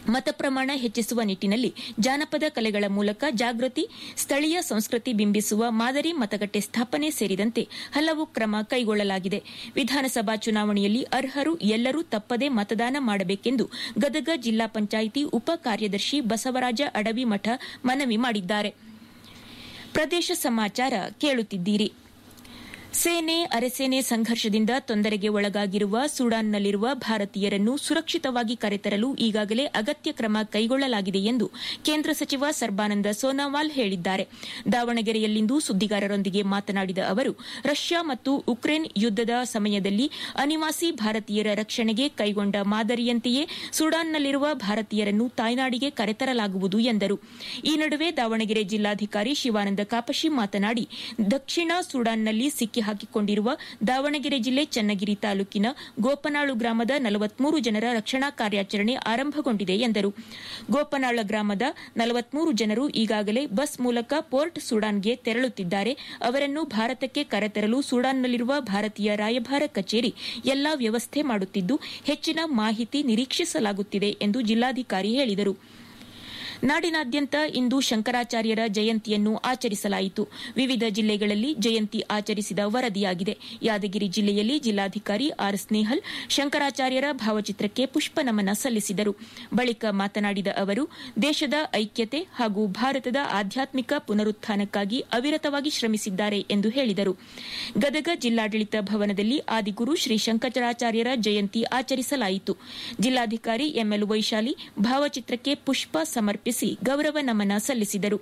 ಮತ ಪ್ರಮಾಣ ಹೆಚ್ಚಿಸುವ ನಿಟ್ಟಿನಲ್ಲಿ ಜಾನಪದ ಕಲೆಗಳ ಮೂಲಕ ಜಾಗೃತಿ ಸ್ಥಳೀಯ ಸಂಸ್ಕೃತಿ ಬಿಂಬಿಸುವ ಮಾದರಿ ಮತಗಟ್ಟೆ ಸ್ಥಾಪನೆ ಸೇರಿದಂತೆ ಹಲವು ಕ್ರಮ ಕೈಗೊಳ್ಳಲಾಗಿದೆ ವಿಧಾನಸಭಾ ಚುನಾವಣೆಯಲ್ಲಿ ಅರ್ಹರು ಎಲ್ಲರೂ ತಪ್ಪದೆ ಮತದಾನ ಮಾಡಬೇಕೆಂದು ಗದಗ ಜಿಲ್ಲಾ ಪಂಚಾಯಿತಿ ಉಪ ಕಾರ್ಯದರ್ಶಿ ಬಸವರಾಜ ಅಡವಿಮಠ ಮನವಿ ಮಾಡಿದ್ದಾರೆ ಪ್ರದೇಶ ಸಮಾಚಾರ ಕೇಳುತ್ತಿದ್ದೀರಿ ಸೇನೆ ಅರೆಸೇನೆ ಸಂಘರ್ಷದಿಂದ ತೊಂದರೆಗೆ ಒಳಗಾಗಿರುವ ಸುಡಾನ್ನಲ್ಲಿರುವ ಭಾರತೀಯರನ್ನು ಸುರಕ್ಷಿತವಾಗಿ ಕರೆತರಲು ಈಗಾಗಲೇ ಅಗತ್ಯ ಕ್ರಮ ಕೈಗೊಳ್ಳಲಾಗಿದೆ ಎಂದು ಕೇಂದ್ರ ಸಚಿವ ಸರ್ಬಾನಂದ ಸೋನಾವಾಲ್ ಹೇಳಿದ್ದಾರೆ ದಾವಣಗೆರೆಯಲ್ಲಿಂದು ಸುದ್ದಿಗಾರರೊಂದಿಗೆ ಮಾತನಾಡಿದ ಅವರು ರಷ್ಯಾ ಮತ್ತು ಉಕ್ರೇನ್ ಯುದ್ದದ ಸಮಯದಲ್ಲಿ ಅನಿವಾಸಿ ಭಾರತೀಯರ ರಕ್ಷಣೆಗೆ ಕೈಗೊಂಡ ಮಾದರಿಯಂತೆಯೇ ಸುಡಾನ್ನಲ್ಲಿರುವ ಭಾರತೀಯರನ್ನು ತಾಯ್ನಾಡಿಗೆ ಕರೆತರಲಾಗುವುದು ಎಂದರು ಈ ನಡುವೆ ದಾವಣಗೆರೆ ಜಿಲ್ಲಾಧಿಕಾರಿ ಶಿವಾನಂದ ಕಾಪಶಿ ಮಾತನಾಡಿ ದಕ್ಷಿಣ ಸುಡಾನ್ನಲ್ಲಿ ಸಿಕ್ಕಿ ಹಾಕಿಕೊಂಡಿರುವ ದಾವಣಗೆರೆ ಜಿಲ್ಲೆ ಚನ್ನಗಿರಿ ತಾಲೂಕಿನ ಗೋಪನಾಳು ಗ್ರಾಮದ ನಲವತ್ಮೂರು ಜನರ ರಕ್ಷಣಾ ಕಾರ್ಯಾಚರಣೆ ಆರಂಭಗೊಂಡಿದೆ ಎಂದರು ಗೋಪನಾಳ ಗ್ರಾಮದ ನಲವತ್ಮೂರು ಜನರು ಈಗಾಗಲೇ ಬಸ್ ಮೂಲಕ ಪೋರ್ಟ್ ಸುಡಾನ್ಗೆ ತೆರಳುತ್ತಿದ್ದಾರೆ ಅವರನ್ನು ಭಾರತಕ್ಕೆ ಕರೆತರಲು ಸುಡಾನ್ನಲ್ಲಿರುವ ಭಾರತೀಯ ರಾಯಭಾರ ಕಚೇರಿ ಎಲ್ಲಾ ವ್ಯವಸ್ಥೆ ಮಾಡುತ್ತಿದ್ದು ಹೆಚ್ಚಿನ ಮಾಹಿತಿ ನಿರೀಕ್ಷಿಸಲಾಗುತ್ತಿದೆ ಎಂದು ಜಿಲ್ಲಾಧಿಕಾರಿ ಹೇಳಿದರು ನಾಡಿನಾದ್ಯಂತ ಇಂದು ಶಂಕರಾಚಾರ್ಯರ ಜಯಂತಿಯನ್ನು ಆಚರಿಸಲಾಯಿತು ವಿವಿಧ ಜಿಲ್ಲೆಗಳಲ್ಲಿ ಜಯಂತಿ ಆಚರಿಸಿದ ವರದಿಯಾಗಿದೆ ಯಾದಗಿರಿ ಜಿಲ್ಲೆಯಲ್ಲಿ ಜಿಲ್ಲಾಧಿಕಾರಿ ಆರ್ ಸ್ನೇಹಲ್ ಶಂಕರಾಚಾರ್ಯರ ಭಾವಚಿತ್ರಕ್ಕೆ ಪುಷ್ಪ ನಮನ ಸಲ್ಲಿಸಿದರು ಬಳಿಕ ಮಾತನಾಡಿದ ಅವರು ದೇಶದ ಐಕ್ಯತೆ ಹಾಗೂ ಭಾರತದ ಆಧ್ಯಾತ್ಮಿಕ ಪುನರುತ್ಥಾನಕ್ಕಾಗಿ ಅವಿರತವಾಗಿ ಶ್ರಮಿಸಿದ್ದಾರೆ ಎಂದು ಹೇಳಿದರು ಗದಗ ಜಿಲ್ಲಾಡಳಿತ ಭವನದಲ್ಲಿ ಆದಿಗುರು ಶ್ರೀ ಶಂಕರಾಚಾರ್ಯರ ಜಯಂತಿ ಆಚರಿಸಲಾಯಿತು ಜಿಲ್ಲಾಧಿಕಾರಿ ಎಂಎಲ್ ವೈಶಾಲಿ ಭಾವಚಿತ್ರಕ್ಕೆ ಪುಷ್ಪ ಸಮರ್ಪಿಸಿ ಗೌರವ ನಮನ ಸಲ್ಲಿಸಿದರು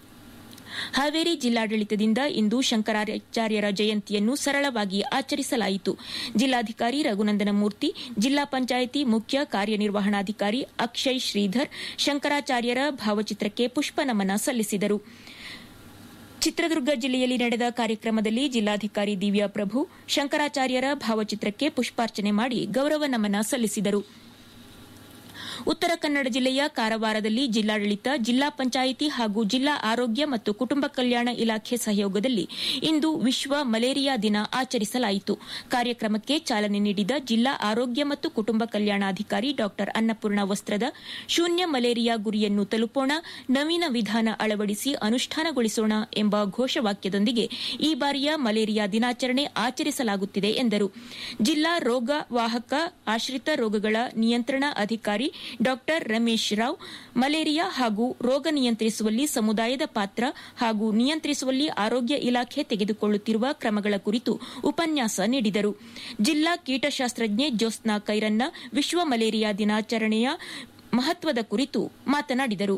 ಹಾವೇರಿ ಜಿಲ್ಲಾಡಳಿತದಿಂದ ಇಂದು ಶಂಕರಾಚಾರ್ಯರ ಜಯಂತಿಯನ್ನು ಸರಳವಾಗಿ ಆಚರಿಸಲಾಯಿತು ಜಿಲ್ಲಾಧಿಕಾರಿ ರಘುನಂದನ ಮೂರ್ತಿ ಜಿಲ್ಲಾ ಪಂಚಾಯಿತಿ ಮುಖ್ಯ ಕಾರ್ಯನಿರ್ವಹಣಾಧಿಕಾರಿ ಅಕ್ಷಯ್ ಶ್ರೀಧರ್ ಶಂಕರಾಚಾರ್ಯರ ಭಾವಚಿತ್ರಕ್ಕೆ ಪುಷ್ಪ ನಮನ ಸಲ್ಲಿಸಿದರು ಚಿತ್ರದುರ್ಗ ಜಿಲ್ಲೆಯಲ್ಲಿ ನಡೆದ ಕಾರ್ಯಕ್ರಮದಲ್ಲಿ ಜಿಲ್ಲಾಧಿಕಾರಿ ದಿವ್ಯಾ ಪ್ರಭು ಶಂಕರಾಚಾರ್ಯರ ಭಾವಚಿತ್ರಕ್ಕೆ ಪುಷ್ಪಾರ್ಚನೆ ಮಾಡಿ ಗೌರವ ನಮನ ಸಲ್ಲಿಸಿದರು ಉತ್ತರ ಕನ್ನಡ ಜಿಲ್ಲೆಯ ಕಾರವಾರದಲ್ಲಿ ಜಿಲ್ಲಾಡಳಿತ ಜಿಲ್ಲಾ ಪಂಚಾಯಿತಿ ಹಾಗೂ ಜಿಲ್ಲಾ ಆರೋಗ್ಯ ಮತ್ತು ಕುಟುಂಬ ಕಲ್ಯಾಣ ಇಲಾಖೆ ಸಹಯೋಗದಲ್ಲಿ ಇಂದು ವಿಶ್ವ ಮಲೇರಿಯಾ ದಿನ ಆಚರಿಸಲಾಯಿತು ಕಾರ್ಯಕ್ರಮಕ್ಕೆ ಚಾಲನೆ ನೀಡಿದ ಜಿಲ್ಲಾ ಆರೋಗ್ಯ ಮತ್ತು ಕುಟುಂಬ ಕಲ್ಯಾಣಾಧಿಕಾರಿ ಡಾ ಅನ್ನಪೂರ್ಣ ವಸ್ತ್ರದ ಶೂನ್ಯ ಮಲೇರಿಯಾ ಗುರಿಯನ್ನು ತಲುಪೋಣ ನವೀನ ವಿಧಾನ ಅಳವಡಿಸಿ ಅನುಷ್ಠಾನಗೊಳಿಸೋಣ ಎಂಬ ಘೋಷವಾಕ್ಯದೊಂದಿಗೆ ಈ ಬಾರಿಯ ಮಲೇರಿಯಾ ದಿನಾಚರಣೆ ಆಚರಿಸಲಾಗುತ್ತಿದೆ ಎಂದರು ಜಿಲ್ಲಾ ರೋಗ ವಾಹಕ ಆಶ್ರಿತ ರೋಗಗಳ ನಿಯಂತ್ರಣ ಅಧಿಕಾರಿ ಡಾ ರಮೇಶ್ ರಾವ್ ಮಲೇರಿಯಾ ಹಾಗೂ ರೋಗ ನಿಯಂತ್ರಿಸುವಲ್ಲಿ ಸಮುದಾಯದ ಪಾತ್ರ ಹಾಗೂ ನಿಯಂತ್ರಿಸುವಲ್ಲಿ ಆರೋಗ್ಯ ಇಲಾಖೆ ತೆಗೆದುಕೊಳ್ಳುತ್ತಿರುವ ಕ್ರಮಗಳ ಕುರಿತು ಉಪನ್ಯಾಸ ನೀಡಿದರು ಜಿಲ್ಲಾ ಕೀಟಶಾಸ್ತ್ರಜ್ಞೆ ಜ್ಯೋತ್ಸ್ನಾ ಕೈರನ್ನ ವಿಶ್ವ ಮಲೇರಿಯಾ ದಿನಾಚರಣೆಯ ಮಹತ್ವದ ಕುರಿತು ಮಾತನಾಡಿದರು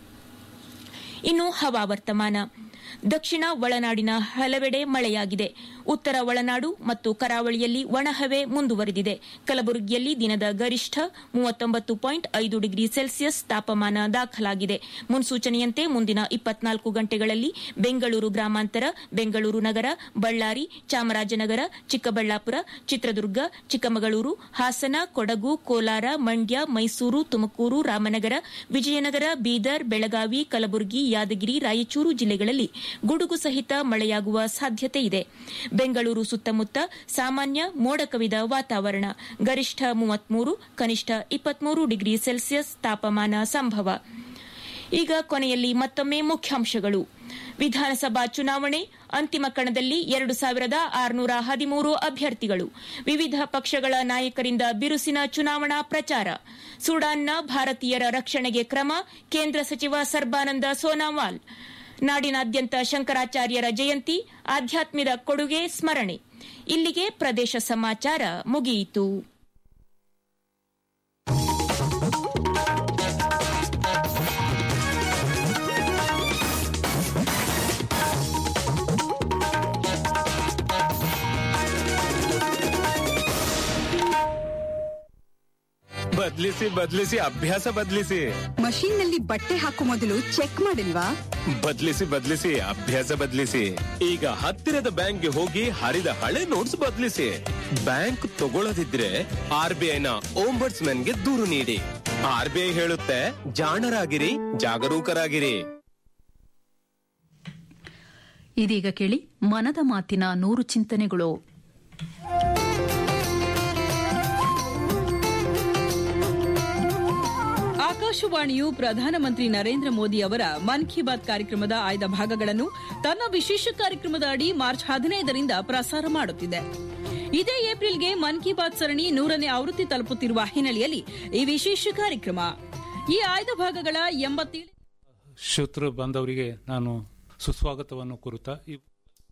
ಇನ್ನು ಹವಾವರ್ತಮಾನ ದಕ್ಷಿಣ ಒಳನಾಡಿನ ಹಲವೆಡೆ ಮಳೆಯಾಗಿದೆ ಉತ್ತರ ಒಳನಾಡು ಮತ್ತು ಕರಾವಳಿಯಲ್ಲಿ ಒಣಹವೆ ಮುಂದುವರೆದಿದೆ ಕಲಬುರಗಿಯಲ್ಲಿ ದಿನದ ಗರಿಷ್ಠ ಮೂವತ್ತೊಂಬತ್ತು ಪಾಯಿಂಟ್ ಐದು ಡಿಗ್ರಿ ಸೆಲ್ಸಿಯಸ್ ತಾಪಮಾನ ದಾಖಲಾಗಿದೆ ಮುನ್ಸೂಚನೆಯಂತೆ ಮುಂದಿನ ಇಪ್ಪತ್ನಾಲ್ಕು ಗಂಟೆಗಳಲ್ಲಿ ಬೆಂಗಳೂರು ಗ್ರಾಮಾಂತರ ಬೆಂಗಳೂರು ನಗರ ಬಳ್ಳಾರಿ ಚಾಮರಾಜನಗರ ಚಿಕ್ಕಬಳ್ಳಾಪುರ ಚಿತ್ರದುರ್ಗ ಚಿಕ್ಕಮಗಳೂರು ಹಾಸನ ಕೊಡಗು ಕೋಲಾರ ಮಂಡ್ಯ ಮೈಸೂರು ತುಮಕೂರು ರಾಮನಗರ ವಿಜಯನಗರ ಬೀದರ್ ಬೆಳಗಾವಿ ಕಲಬುರಗಿ ಯಾದಗಿರಿ ರಾಯಚೂರು ಜಿಲ್ಲೆಗಳಲ್ಲಿ ಗುಡುಗು ಸಹಿತ ಮಳೆಯಾಗುವ ಸಾಧ್ಯತೆ ಇದೆ ಬೆಂಗಳೂರು ಸುತ್ತಮುತ್ತ ಸಾಮಾನ್ಯ ಮೋಡ ಕವಿದ ವಾತಾವರಣ ಗರಿಷ್ಠ ಮೂವತ್ಮೂರು ಕನಿಷ್ಠ ಇಪ್ಪತ್ಮೂರು ಡಿಗ್ರಿ ಸೆಲ್ಸಿಯಸ್ ತಾಪಮಾನ ಸಂಭವ ಈಗ ಕೊನೆಯಲ್ಲಿ ಮತ್ತೊಮ್ಮೆ ಮುಖ್ಯಾಂಶಗಳು ವಿಧಾನಸಭಾ ಚುನಾವಣೆ ಅಂತಿಮ ಕಣದಲ್ಲಿ ಎರಡು ಸಾವಿರದ ಆರುನೂರ ಹದಿಮೂರು ಅಭ್ಯರ್ಥಿಗಳು ವಿವಿಧ ಪಕ್ಷಗಳ ನಾಯಕರಿಂದ ಬಿರುಸಿನ ಚುನಾವಣಾ ಪ್ರಚಾರ ಸುಡಾನ್ನ ಭಾರತೀಯರ ರಕ್ಷಣೆಗೆ ಕ್ರಮ ಕೇಂದ್ರ ಸಚಿವ ಸರ್ಬಾನಂದ ಸೋನಾವಾಲ್ ನಾಡಿನಾದ್ಯಂತ ಶಂಕರಾಚಾರ್ಯರ ಜಯಂತಿ ಆಧ್ಯಾತ್ಮದ ಕೊಡುಗೆ ಸ್ಮರಣೆ ಇಲ್ಲಿಗೆ ಪ್ರದೇಶ ಸಮಾಚಾರ ಮುಗಿಯಿತು ಬದ್ಲಿಸಿ ಬದ್ಲಿಸಿ ಅಭ್ಯಾಸ ಬದ್ಲಿಸಿ ಮಷೀನ್ ನಲ್ಲಿ ಬಟ್ಟೆ ಹಾಕೋ ಮೊದಲು ಚೆಕ್ ಮಾಡಿಲ್ವಾ ಬದ್ಲಿಸಿ ಬದ್ಲಿಸಿ ಅಭ್ಯಾಸ ಬದ್ಲಿಸಿ ಈಗ ಹತ್ತಿರದ ಬ್ಯಾಂಕ್ಗೆ ಹೋಗಿ ಹರಿದ ಹಳೆ ನೋಟ್ಸ್ ಬದ್ಲಿಸಿ ಬ್ಯಾಂಕ್ ತಗೊಳ್ಳದಿದ್ರೆ ಆರ್ ಬಿ ಐನ ಓಂಬರ್ಟ್ಸ್ ಗೆ ದೂರು ನೀಡಿ ಆರ್ ಬಿ ಐ ಹೇಳುತ್ತೆ ಜಾಣರಾಗಿರಿ ಜಾಗರೂಕರಾಗಿರಿ ಇದೀಗ ಕೇಳಿ ಮನದ ಮಾತಿನ ನೂರು ಚಿಂತನೆಗಳು ಆಕಾಶವಾಣಿಯು ಪ್ರಧಾನಮಂತ್ರಿ ನರೇಂದ್ರ ಮೋದಿ ಅವರ ಮನ್ ಕಿ ಬಾತ್ ಕಾರ್ಯಕ್ರಮದ ಆಯ್ದ ಭಾಗಗಳನ್ನು ತನ್ನ ವಿಶೇಷ ಕಾರ್ಯಕ್ರಮದ ಅಡಿ ಮಾರ್ಚ್ ಹದಿನೈದರಿಂದ ಪ್ರಸಾರ ಮಾಡುತ್ತಿದೆ ಇದೇ ಏಪ್ರಿಲ್ಗೆ ಮನ್ ಕಿ ಬಾತ್ ಸರಣಿ ನೂರನೇ ಆವೃತ್ತಿ ತಲುಪುತ್ತಿರುವ ಹಿನ್ನೆಲೆಯಲ್ಲಿ ಈ ವಿಶೇಷ ಕಾರ್ಯಕ್ರಮ ಈ ಆಯ್ದ ಭಾಗಗಳ ಎಂಬತ್ತೇಳು ಶ್ರೋತೃ ಬಾಂಧವರಿಗೆ ನಾನು ಸುಸ್ವಾಗತವನ್ನು ಕೋರುತ್ತಾ ಇವ್-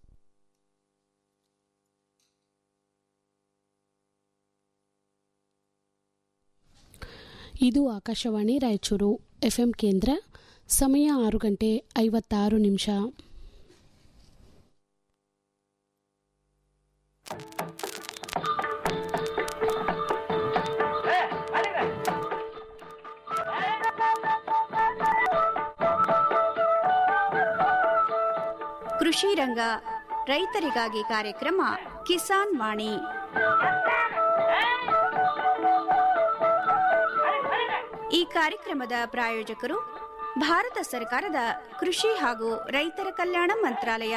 ಇದು ಆಕಾಶವಾಣಿ ರಾಯಚೂರು ಎಫ್ಎಂ ಕೇಂದ್ರ ಸಮಯ ಆರು ಗಂಟೆ ಐವತ್ತಾರು ನಿಮಿಷ ಕೃಷಿ ರಂಗ ರೈತರಿಗಾಗಿ ಕಾರ್ಯಕ್ರಮ ಕಿಸಾನ್ ವಾಣಿ ಈ ಕಾರ್ಯಕ್ರಮದ ಪ್ರಾಯೋಜಕರು ಭಾರತ ಸರ್ಕಾರದ ಕೃಷಿ ಹಾಗೂ ರೈತರ ಕಲ್ಯಾಣ ಮಂತ್ರಾಲಯ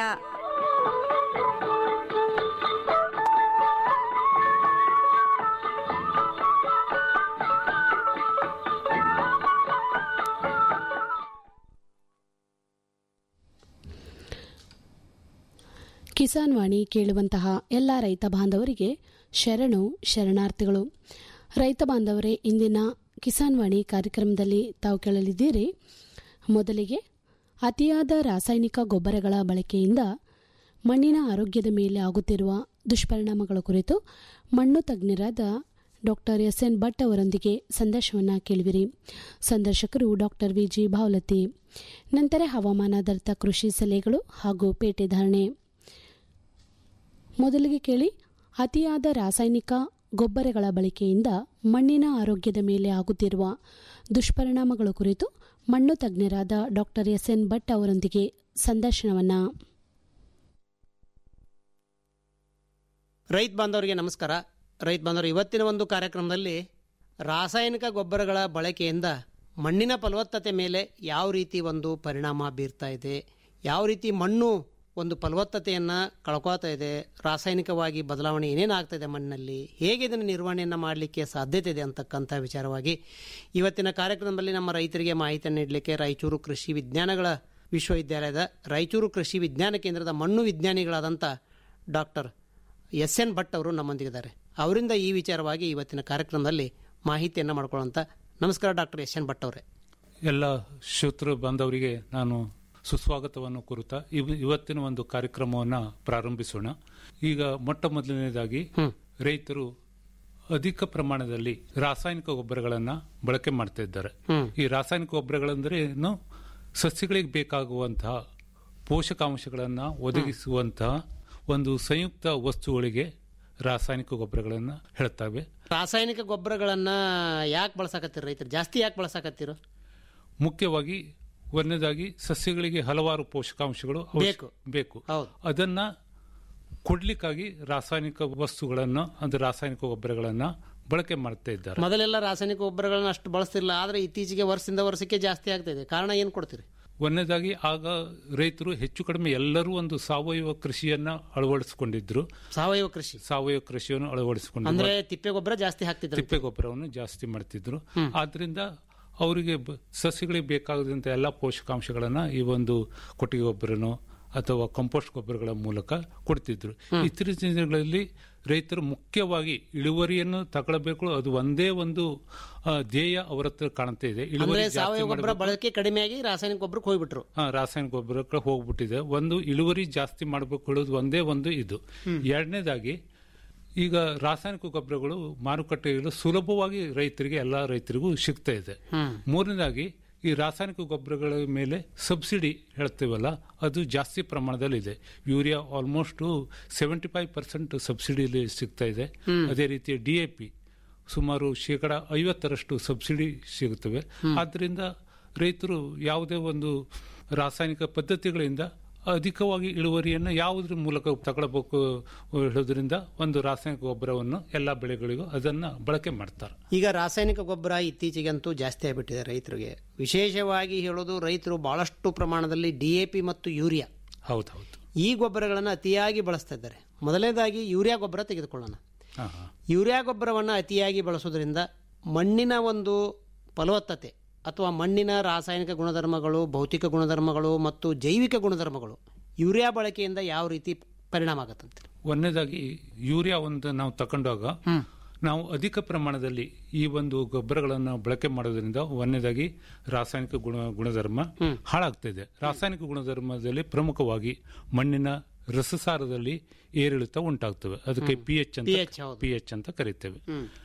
ಕಿಸಾನ್ ವಾಣಿ ಕೇಳುವಂತಹ ಎಲ್ಲ ರೈತ ಬಾಂಧವರಿಗೆ ಶರಣು ಶರಣಾರ್ಥಿಗಳು ರೈತ ಬಾಂಧವರೇ ಇಂದಿನ ಕಿಸಾನ್ ವಾಣಿ ಕಾರ್ಯಕ್ರಮದಲ್ಲಿ ತಾವು ಕೇಳಲಿದ್ದೀರಿ ಮೊದಲಿಗೆ ಅತಿಯಾದ ರಾಸಾಯನಿಕ ಗೊಬ್ಬರಗಳ ಬಳಕೆಯಿಂದ ಮಣ್ಣಿನ ಆರೋಗ್ಯದ ಮೇಲೆ ಆಗುತ್ತಿರುವ ದುಷ್ಪರಿಣಾಮಗಳ ಕುರಿತು ಮಣ್ಣು ತಜ್ಞರಾದ ಡಾಕ್ಟರ್ ಎಸ್ ಎನ್ ಭಟ್ ಅವರೊಂದಿಗೆ ಸಂದರ್ಶನವನ್ನು ಕೇಳುವಿರಿ ಸಂದರ್ಶಕರು ಡಾಕ್ಟರ್ ವಿ ಜಿ ಭಾವಲತಿ ನಂತರ ಹವಾಮಾನಾಧಾರಿತ ಕೃಷಿ ಸಲಹೆಗಳು ಹಾಗೂ ಪೇಟೆ ಧಾರಣೆ ಮೊದಲಿಗೆ ಕೇಳಿ ಅತಿಯಾದ ರಾಸಾಯನಿಕ ಗೊಬ್ಬರಗಳ ಬಳಕೆಯಿಂದ ಮಣ್ಣಿನ ಆರೋಗ್ಯದ ಮೇಲೆ ಆಗುತ್ತಿರುವ ದುಷ್ಪರಿಣಾಮಗಳ ಕುರಿತು ಮಣ್ಣು ತಜ್ಞರಾದ ಡಾಕ್ಟರ್ ಎಸ್ ಎನ್ ಭಟ್ ಅವರೊಂದಿಗೆ ಸಂದರ್ಶನವನ್ನ ರೈತ ಬಾಂಧವರಿಗೆ ನಮಸ್ಕಾರ ರೈತ ಬಾಂಧವರು ಇವತ್ತಿನ ಒಂದು ಕಾರ್ಯಕ್ರಮದಲ್ಲಿ ರಾಸಾಯನಿಕ ಗೊಬ್ಬರಗಳ ಬಳಕೆಯಿಂದ ಮಣ್ಣಿನ ಫಲವತ್ತತೆ ಮೇಲೆ ಯಾವ ರೀತಿ ಒಂದು ಪರಿಣಾಮ ಬೀರ್ತಾ ಇದೆ ಯಾವ ರೀತಿ ಮಣ್ಣು ಒಂದು ಫಲವತ್ತತೆಯನ್ನು ಕಳ್ಕೊತಾ ಇದೆ ರಾಸಾಯನಿಕವಾಗಿ ಬದಲಾವಣೆ ಏನೇನಾಗ್ತಾ ಇದೆ ಮಣ್ಣಿನಲ್ಲಿ ಹೇಗೆ ಇದನ್ನು ನಿರ್ವಹಣೆಯನ್ನು ಮಾಡಲಿಕ್ಕೆ ಸಾಧ್ಯತೆ ಇದೆ ಅಂತಕ್ಕಂಥ ವಿಚಾರವಾಗಿ ಇವತ್ತಿನ ಕಾರ್ಯಕ್ರಮದಲ್ಲಿ ನಮ್ಮ ರೈತರಿಗೆ ಮಾಹಿತಿಯನ್ನು ನೀಡಲಿಕ್ಕೆ ರಾಯಚೂರು ಕೃಷಿ ವಿಜ್ಞಾನಗಳ ವಿಶ್ವವಿದ್ಯಾಲಯದ ರಾಯಚೂರು ಕೃಷಿ ವಿಜ್ಞಾನ ಕೇಂದ್ರದ ಮಣ್ಣು ವಿಜ್ಞಾನಿಗಳಾದಂಥ ಡಾಕ್ಟರ್ ಎಸ್ ಎನ್ ಭಟ್ ಅವರು ನಮ್ಮೊಂದಿಗಿದ್ದಾರೆ ಅವರಿಂದ ಈ ವಿಚಾರವಾಗಿ ಇವತ್ತಿನ ಕಾರ್ಯಕ್ರಮದಲ್ಲಿ ಮಾಹಿತಿಯನ್ನು ಮಾಡ್ಕೊಳ್ಳೋಂಥ ನಮಸ್ಕಾರ ಡಾಕ್ಟರ್ ಎಸ್ ಎನ್ ಭಟ್ ಅವರೇ ಎಲ್ಲ ಶ್ರೋತೃ ಬಾಂಧವರಿಗೆ ನಾನು ಸುಸ್ವಾಗತವನ್ನು ಕೋರುತ್ತಾ ಇವ್- ಇವತ್ತಿನ ಒಂದು ಕಾರ್ಯಕ್ರಮವನ್ನು ಪ್ರಾರಂಭಿಸೋಣ ಈಗ ಮೊಟ್ಟ ಮೊದಲನೇದಾಗಿ ರೈತರು ಅಧಿಕ ಪ್ರಮಾಣದಲ್ಲಿ ರಾಸಾಯನಿಕ ಗೊಬ್ಬರಗಳನ್ನ ಬಳಕೆ ಮಾಡ್ತಾ ಇದ್ದಾರೆ ಈ ರಾಸಾಯನಿಕ ಗೊಬ್ಬರಗಳಂದ್ರೆ ಏನು ಸಸ್ಯಗಳಿಗೆ ಬೇಕಾಗುವಂತಹ ಪೋಷಕಾಂಶಗಳನ್ನು ಒದಗಿಸುವಂತಹ ಒಂದು ಸಂಯುಕ್ತ ವಸ್ತುಗಳಿಗೆ ರಾಸಾಯನಿಕ ಗೊಬ್ಬರಗಳನ್ನು ಹೇಳ್ತವೆ ರಾಸಾಯನಿಕ ಗೊಬ್ಬರಗಳನ್ನು ಯಾಕೆ ಬಳಸಾಕತ್ತೀರಿ ರೈತರು ಜಾಸ್ತಿ ಯಾಕೆ ಬಳಸಾಕತ್ತೀರು ಮುಖ್ಯವಾಗಿ ಒಂದನೇದಾಗಿ ಸಸ್ಯಗಳಿಗೆ ಹಲವಾರು ಪೋಷಕಾಂಶಗಳು ಅವಶ್ಯ- ಬೇಕು. ಬೇಕು ಹೌದು. ಅದನ್ನ ಕೊಡ್ಲಿಕ್ಕಾಗಿ ರಾಸಾಯನಿಕ ವಸ್ತುಗಳನ್ನು ಅಂದ್ರೆ ರಾಸಾಯನಿಕ ಗೊಬ್ಬರಗಳನ್ನ ಬಳಕೆ ಮಾಡ್ತಾ ಇದ್ದಾರೆ ಮೊದಲೆಲ್ಲ ರಾಸಾಯನಿಕ ಗೊಬ್ಬರಗಳನ್ನ ಅಷ್ಟು ಬಳಸ್ತಿರಲಿಲ್ಲ ಆದರೆ ಇತ್ತೀಚೆಗೆ ವರ್ಷದಿಂದ ವರ್ಷಕ್ಕೆ ಜಾಸ್ತಿ ಆಗ್ತಾ ಇದೆ ಕಾರಣ ಏನು ಕೊಡ್ತೀರಿ ಒಂದನೇದಾಗಿ ಆಗ ರೈತರು ಹೆಚ್ಚು ಕಡಿಮೆ ಎಲ್ಲರೂ ಒಂದು ಸಾವಯವ ಕೃಷಿಯನ್ನ ಅಳವಡಿಸಿಕೊಂಡಿದ್ರು ಸಾವಯವ ಕೃಷಿ ಸಾವಯವ ಕೃಷಿಯನ್ನು ಅಳವಡಿಸಿಕೊಂಡಿದ್ರು ಅಂದ್ರೆ ತಿಪ್ಪೆ ಗೊಬ್ಬರ ಜಾಸ್ತಿ ಹಾಕ್ತಿದ್ರು ತಿಪ್ಪೆ ಗೊಬ್ಬರವನ್ನು ಜಾಸ್ತಿ ಮಾಡ್ತಿದ್ರು ಆದ್ರಿಂದ ಅವರಿಗೆ ಬ- ಸಸ್ಯಗಳಿಗೆ ಬೇಕಾದಂತ ಎಲ್ಲ ಪೋಷಕಾಂಶಗಳನ್ನ ಈ ಒಂದು ಕೊಟ್ಟಿಗೆ ಗೊಬ್ಬರನೋ ಅಥವಾ ಕಂಪೋಸ್ಟ್ ಗೊಬ್ಬರಗಳ ಮೂಲಕ ಕೊಡ್ತಿದ್ರು ಇತ್ತೀಚಿನ ದಿನಗಳಲ್ಲಿ ರೈತರು ಮುಖ್ಯವಾಗಿ ಇಳುವರಿಯನ್ನು ತಗೊಳ್ಬೇಕು ಅದು ಒಂದೇ ಒಂದು ಆ, ಧ್ಯೇಯ ಅವರ ಹತ್ರ ಕಾಣ್ತಾ ಇದೆ ಅಂದ್ರೆ ಇಳುವರಿ ಜಾಸ್ತಿ ಸಾವಯವ ಗೊಬ್ಬರ ಮಾಡ್ಬೇಕು. ಬಳಕೆ ಕಡಿಮೆಯಾಗಿ ರಾಸಾಯನಿಕ ಗೊಬ್ಬರಕ್ಕೆ ಹೋಗ್ಬಿಟ್ರು ಹಾ, ರಾಸಾಯನಿಕ ಗೊಬ್ಬರಕ್ಕೆ ಹೋಗ್ಬಿಟ್ಟಿದೆ ಒಂದು ಇಳುವರಿ ಜಾಸ್ತಿ ಮಾಡಬೇಕು ಹೇಳೋದು ಒಂದೇ ಒಂದು ಇದು ಎರಡನೇದಾಗಿ ಈಗ ರಾಸಾಯನಿಕ ಗೊಬ್ಬರಗಳು ಮಾರುಕಟ್ಟೆಗಳು ಸುಲಭವಾಗಿ ರೈತರಿಗೆ ಎಲ್ಲ ರೈತರಿಗೂ ಸಿಗ್ತಾ ಇದೆ ಮೂರನೇದಾಗಿ ಈ ರಾಸಾಯನಿಕ ಗೊಬ್ಬರಗಳ ಮೇಲೆ ಸಬ್ಸಿಡಿ ಹೇಳ್ತೇವಲ್ಲ ಅದು ಜಾಸ್ತಿ ಪ್ರಮಾಣದಲ್ಲಿ ಇದೆ urea almost seventy five percent ಸಬ್ಸಿಡಿಲಿ ಸಿಗ್ತಾ ಇದೆ ಅದೇ ರೀತಿ ಡಿ ಎ ಪಿ ಸುಮಾರು ಶೇಕಡ ಐವತ್ತರಷ್ಟು ಸಬ್ಸಿಡಿ ಸಿಗುತ್ತವೆ ಆದ್ದರಿಂದ ರೈತರು ಯಾವುದೇ ಒಂದು ರಾಸಾಯನಿಕ ಪದ್ಧತಿಗಳಿಂದ ಅಧಿಕವಾಗಿ ಇಳುವರಿಯನ್ನು ಯಾವುದ್ರ ಮೂಲಕ ತಗೊಳ್ಬೇಕು ಹೇಳೋದ್ರಿಂದ ಒಂದು ರಾಸಾಯನಿಕ ಗೊಬ್ಬರವನ್ನು ಎಲ್ಲ ಬೆಳೆಗಳಿಗೂ ಅದನ್ನ ಬಳಕೆ ಮಾಡ್ತಾರೆ ಈಗ ರಾಸಾಯನಿಕ ಗೊಬ್ಬರ ಇತ್ತೀಚೆಗಂತೂ ಜಾಸ್ತಿ ಆಗಿಬಿಟ್ಟಿದೆ ರೈತರಿಗೆ ವಿಶೇಷವಾಗಿ ಹೇಳೋದು ರೈತರು ಬಹಳಷ್ಟು ಪ್ರಮಾಣದಲ್ಲಿ ಡಿ ಎ ಪಿ ಮತ್ತು ಯೂರಿಯಾ ಹೌದೌದು ಈ ಗೊಬ್ಬರಗಳನ್ನು ಅತಿಯಾಗಿ ಬಳಸ್ತಾ ಇದ್ದಾರೆ ಮೊದಲನೇದಾಗಿ ಯೂರಿಯಾ ಗೊಬ್ಬರ ತೆಗೆದುಕೊಳ್ಳೋಣ ಹಾ ಹಾ ಯೂರಿಯಾ ಗೊಬ್ಬರವನ್ನು ಅತಿಯಾಗಿ ಬಳಸೋದ್ರಿಂದ ಮಣ್ಣಿನ ಒಂದು ಫಲವತ್ತತೆ ಅಥವಾ ಮಣ್ಣಿನ ರಾಸಾಯನಿಕ ಗುಣಧರ್ಮಗಳು ಭೌತಿಕ ಗುಣಧರ್ಮಗಳು ಮತ್ತು ಜೈವಿಕ ಗುಣಧರ್ಮಗಳು ಯೂರಿಯಾ ಬಳಕೆಯಿಂದ ಯಾವ ರೀತಿ ಪರಿಣಾಮ ಆಗತ್ತಂತೆ ಒಂದನೇದಾಗಿ ಯೂರಿಯಾ ಒಂದು ನಾವು ತಕೊಂಡಾಗ ನಾವು ಅಧಿಕ ಪ್ರಮಾಣದಲ್ಲಿ ಈ ಒಂದು ಗೊಬ್ಬರಗಳನ್ನು ಬಳಕೆ ಮಾಡೋದ್ರಿಂದ ಒಂದನೇದಾಗಿ ರಾಸಾಯನಿಕ ಗುಣ ಗುಣಧರ್ಮ ಹಾಳಾಗ್ತಿದೆ ರಾಸಾಯನಿಕ ಗುಣಧರ್ಮದಲ್ಲಿ ಪ್ರಮುಖವಾಗಿ ಮಣ್ಣಿನ ರಸಸಾರದಲ್ಲಿ ಏರಿಳಿತ ಉಂಟಾಗ್ತವೆ ಅದಕ್ಕೆ ಪಿ ಎಚ್ ಅಂತ pH ಹೌದು. ಪಿ ಎಚ್ ಅಂತ ಕರಿತೇವೆ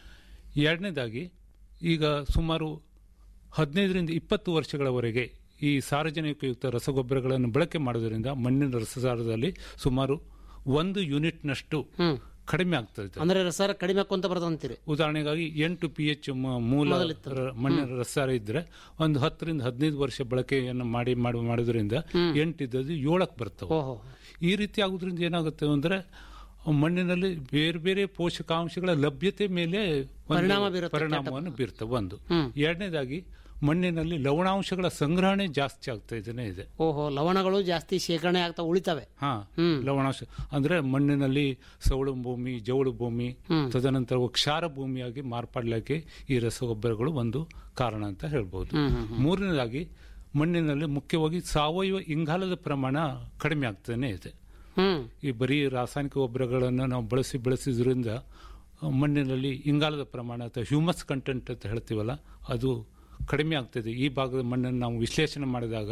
ಎರಡನೇದಾಗಿ ಈಗ ಸುಮಾರು ಹದಿನೈದರಿಂದ ಇಪ್ಪತ್ತು ವರ್ಷಗಳವರೆಗೆ ಈ ಸಾರ್ವಜನಿಕಯುಕ್ತ ರಸಗೊಬ್ಬರಗಳನ್ನು ಬಳಕೆ ಮಾಡೋದ್ರಿಂದ ಮಣ್ಣಿನ ರಸಸಾರದಲ್ಲಿ ಸುಮಾರು ಒಂದು ಯೂನಿಟ್ನಷ್ಟು ಕಡಿಮೆ ಆಗ್ತದೆ ಅಂದ್ರೆ ರಸಾರ ಕಡಿಮೆ ಹಾಕೊಂತ ಬರ್ತದಂತೀರಿ ಉದಾಹರಣೆಗಾಗಿ ಎಂಟು ಪಿ ಎಚ್ ಮೂಲ ರ- ಮಣ್ಣಿನ ರಸಾರ ಇದ್ರೆ ಒಂದು ಹತ್ತರಿಂದ ಹದಿನೈದು ವರ್ಷ ಬಳಕೆಯನ್ನು ಮಾಡಿ ಮಾಡಿ ಮಾಡೋದ್ರಿಂದ ಎಂಟು ಇದ್ದದ್ದು ಏಳಕ್ಕೆ ಬರ್ತವೆ ಓಹೋ ಈ ರೀತಿ ಆಗೋದ್ರಿಂದ ಏನಾಗುತ್ತೆ ಅಂದ್ರೆ ಮಣ್ಣಿನಲ್ಲಿ ಬೇರೆ ಬೇರೆ ಪೋಷಕಾಂಶಗಳ ಲಭ್ಯತೆ ಮೇಲೆ ಒಂದು ಪರಿಣಾಮ ಬೀರುತ್ತೆ, ಪರಿಣಾಮವನ್ನು ಬೀರ್ತವೆ ಒಂದು ಎರಡನೇದಾಗಿ ಮಣ್ಣಿನಲ್ಲಿ ಲವಣಾಂಶಗಳ ಸಂಗ್ರಹಣೆ ಜಾಸ್ತಿ ಆಗ್ತಾ ಇದನ್ನೇ ಇದೆ ಓಹೋ ಲವಣಗಳು ಜಾಸ್ತಿ ಶೇಖರಣೆ ಆಗ್ತಾ ಉಳಿತವೆ ಹಾ ಲವಣಾಂಶ ಅಂದ್ರೆ ಮಣ್ಣಿನಲ್ಲಿ ಸೌಳು ಭೂಮಿ ಜೌಳು ಭೂಮಿ ತದನಂತರ ಕ್ಷಾರ ಭೂಮಿಯಾಗಿ ಮಾರ್ಪಾಡ್ಲಿಕ್ಕೆ ಈ ರಸಗೊಬ್ಬರಗಳು ಒಂದು ಕಾರಣ ಅಂತ ಹೇಳ್ಬೋದು ಮೂರನೇದಾಗಿ ಮಣ್ಣಿನಲ್ಲಿ ಮುಖ್ಯವಾಗಿ ಸಾವಯವ ಇಂಗಾಲದ ಪ್ರಮಾಣ ಕಡಿಮೆ ಆಗ್ತಾನೆ ಇದೆ ಹ್ಮ್ ಈ ಬರೀ ರಾಸಾಯನಿಕ ಗೊಬ್ಬರಗಳನ್ನು ನಾವು ಬಳಸಿ ಬಳಸಿದ್ರಿಂದ ಆ, ಮಣ್ಣಿನಲ್ಲಿ ಇಂಗಾಲದ ಪ್ರಮಾಣ ಅಥವಾ ಹ್ಯೂಮಸ್ ಕಂಟೆಂಟ್ ಅಂತ ಹೇಳ್ತೀವಲ್ಲ ಅದು ಕಡಿಮೆ ಆಗ್ತದೆ ಈ ಭಾಗದ ಮಣ್ಣನ್ನು ನಾವು ವಿಶ್ಲೇಷಣೆ ಮಾಡಿದಾಗ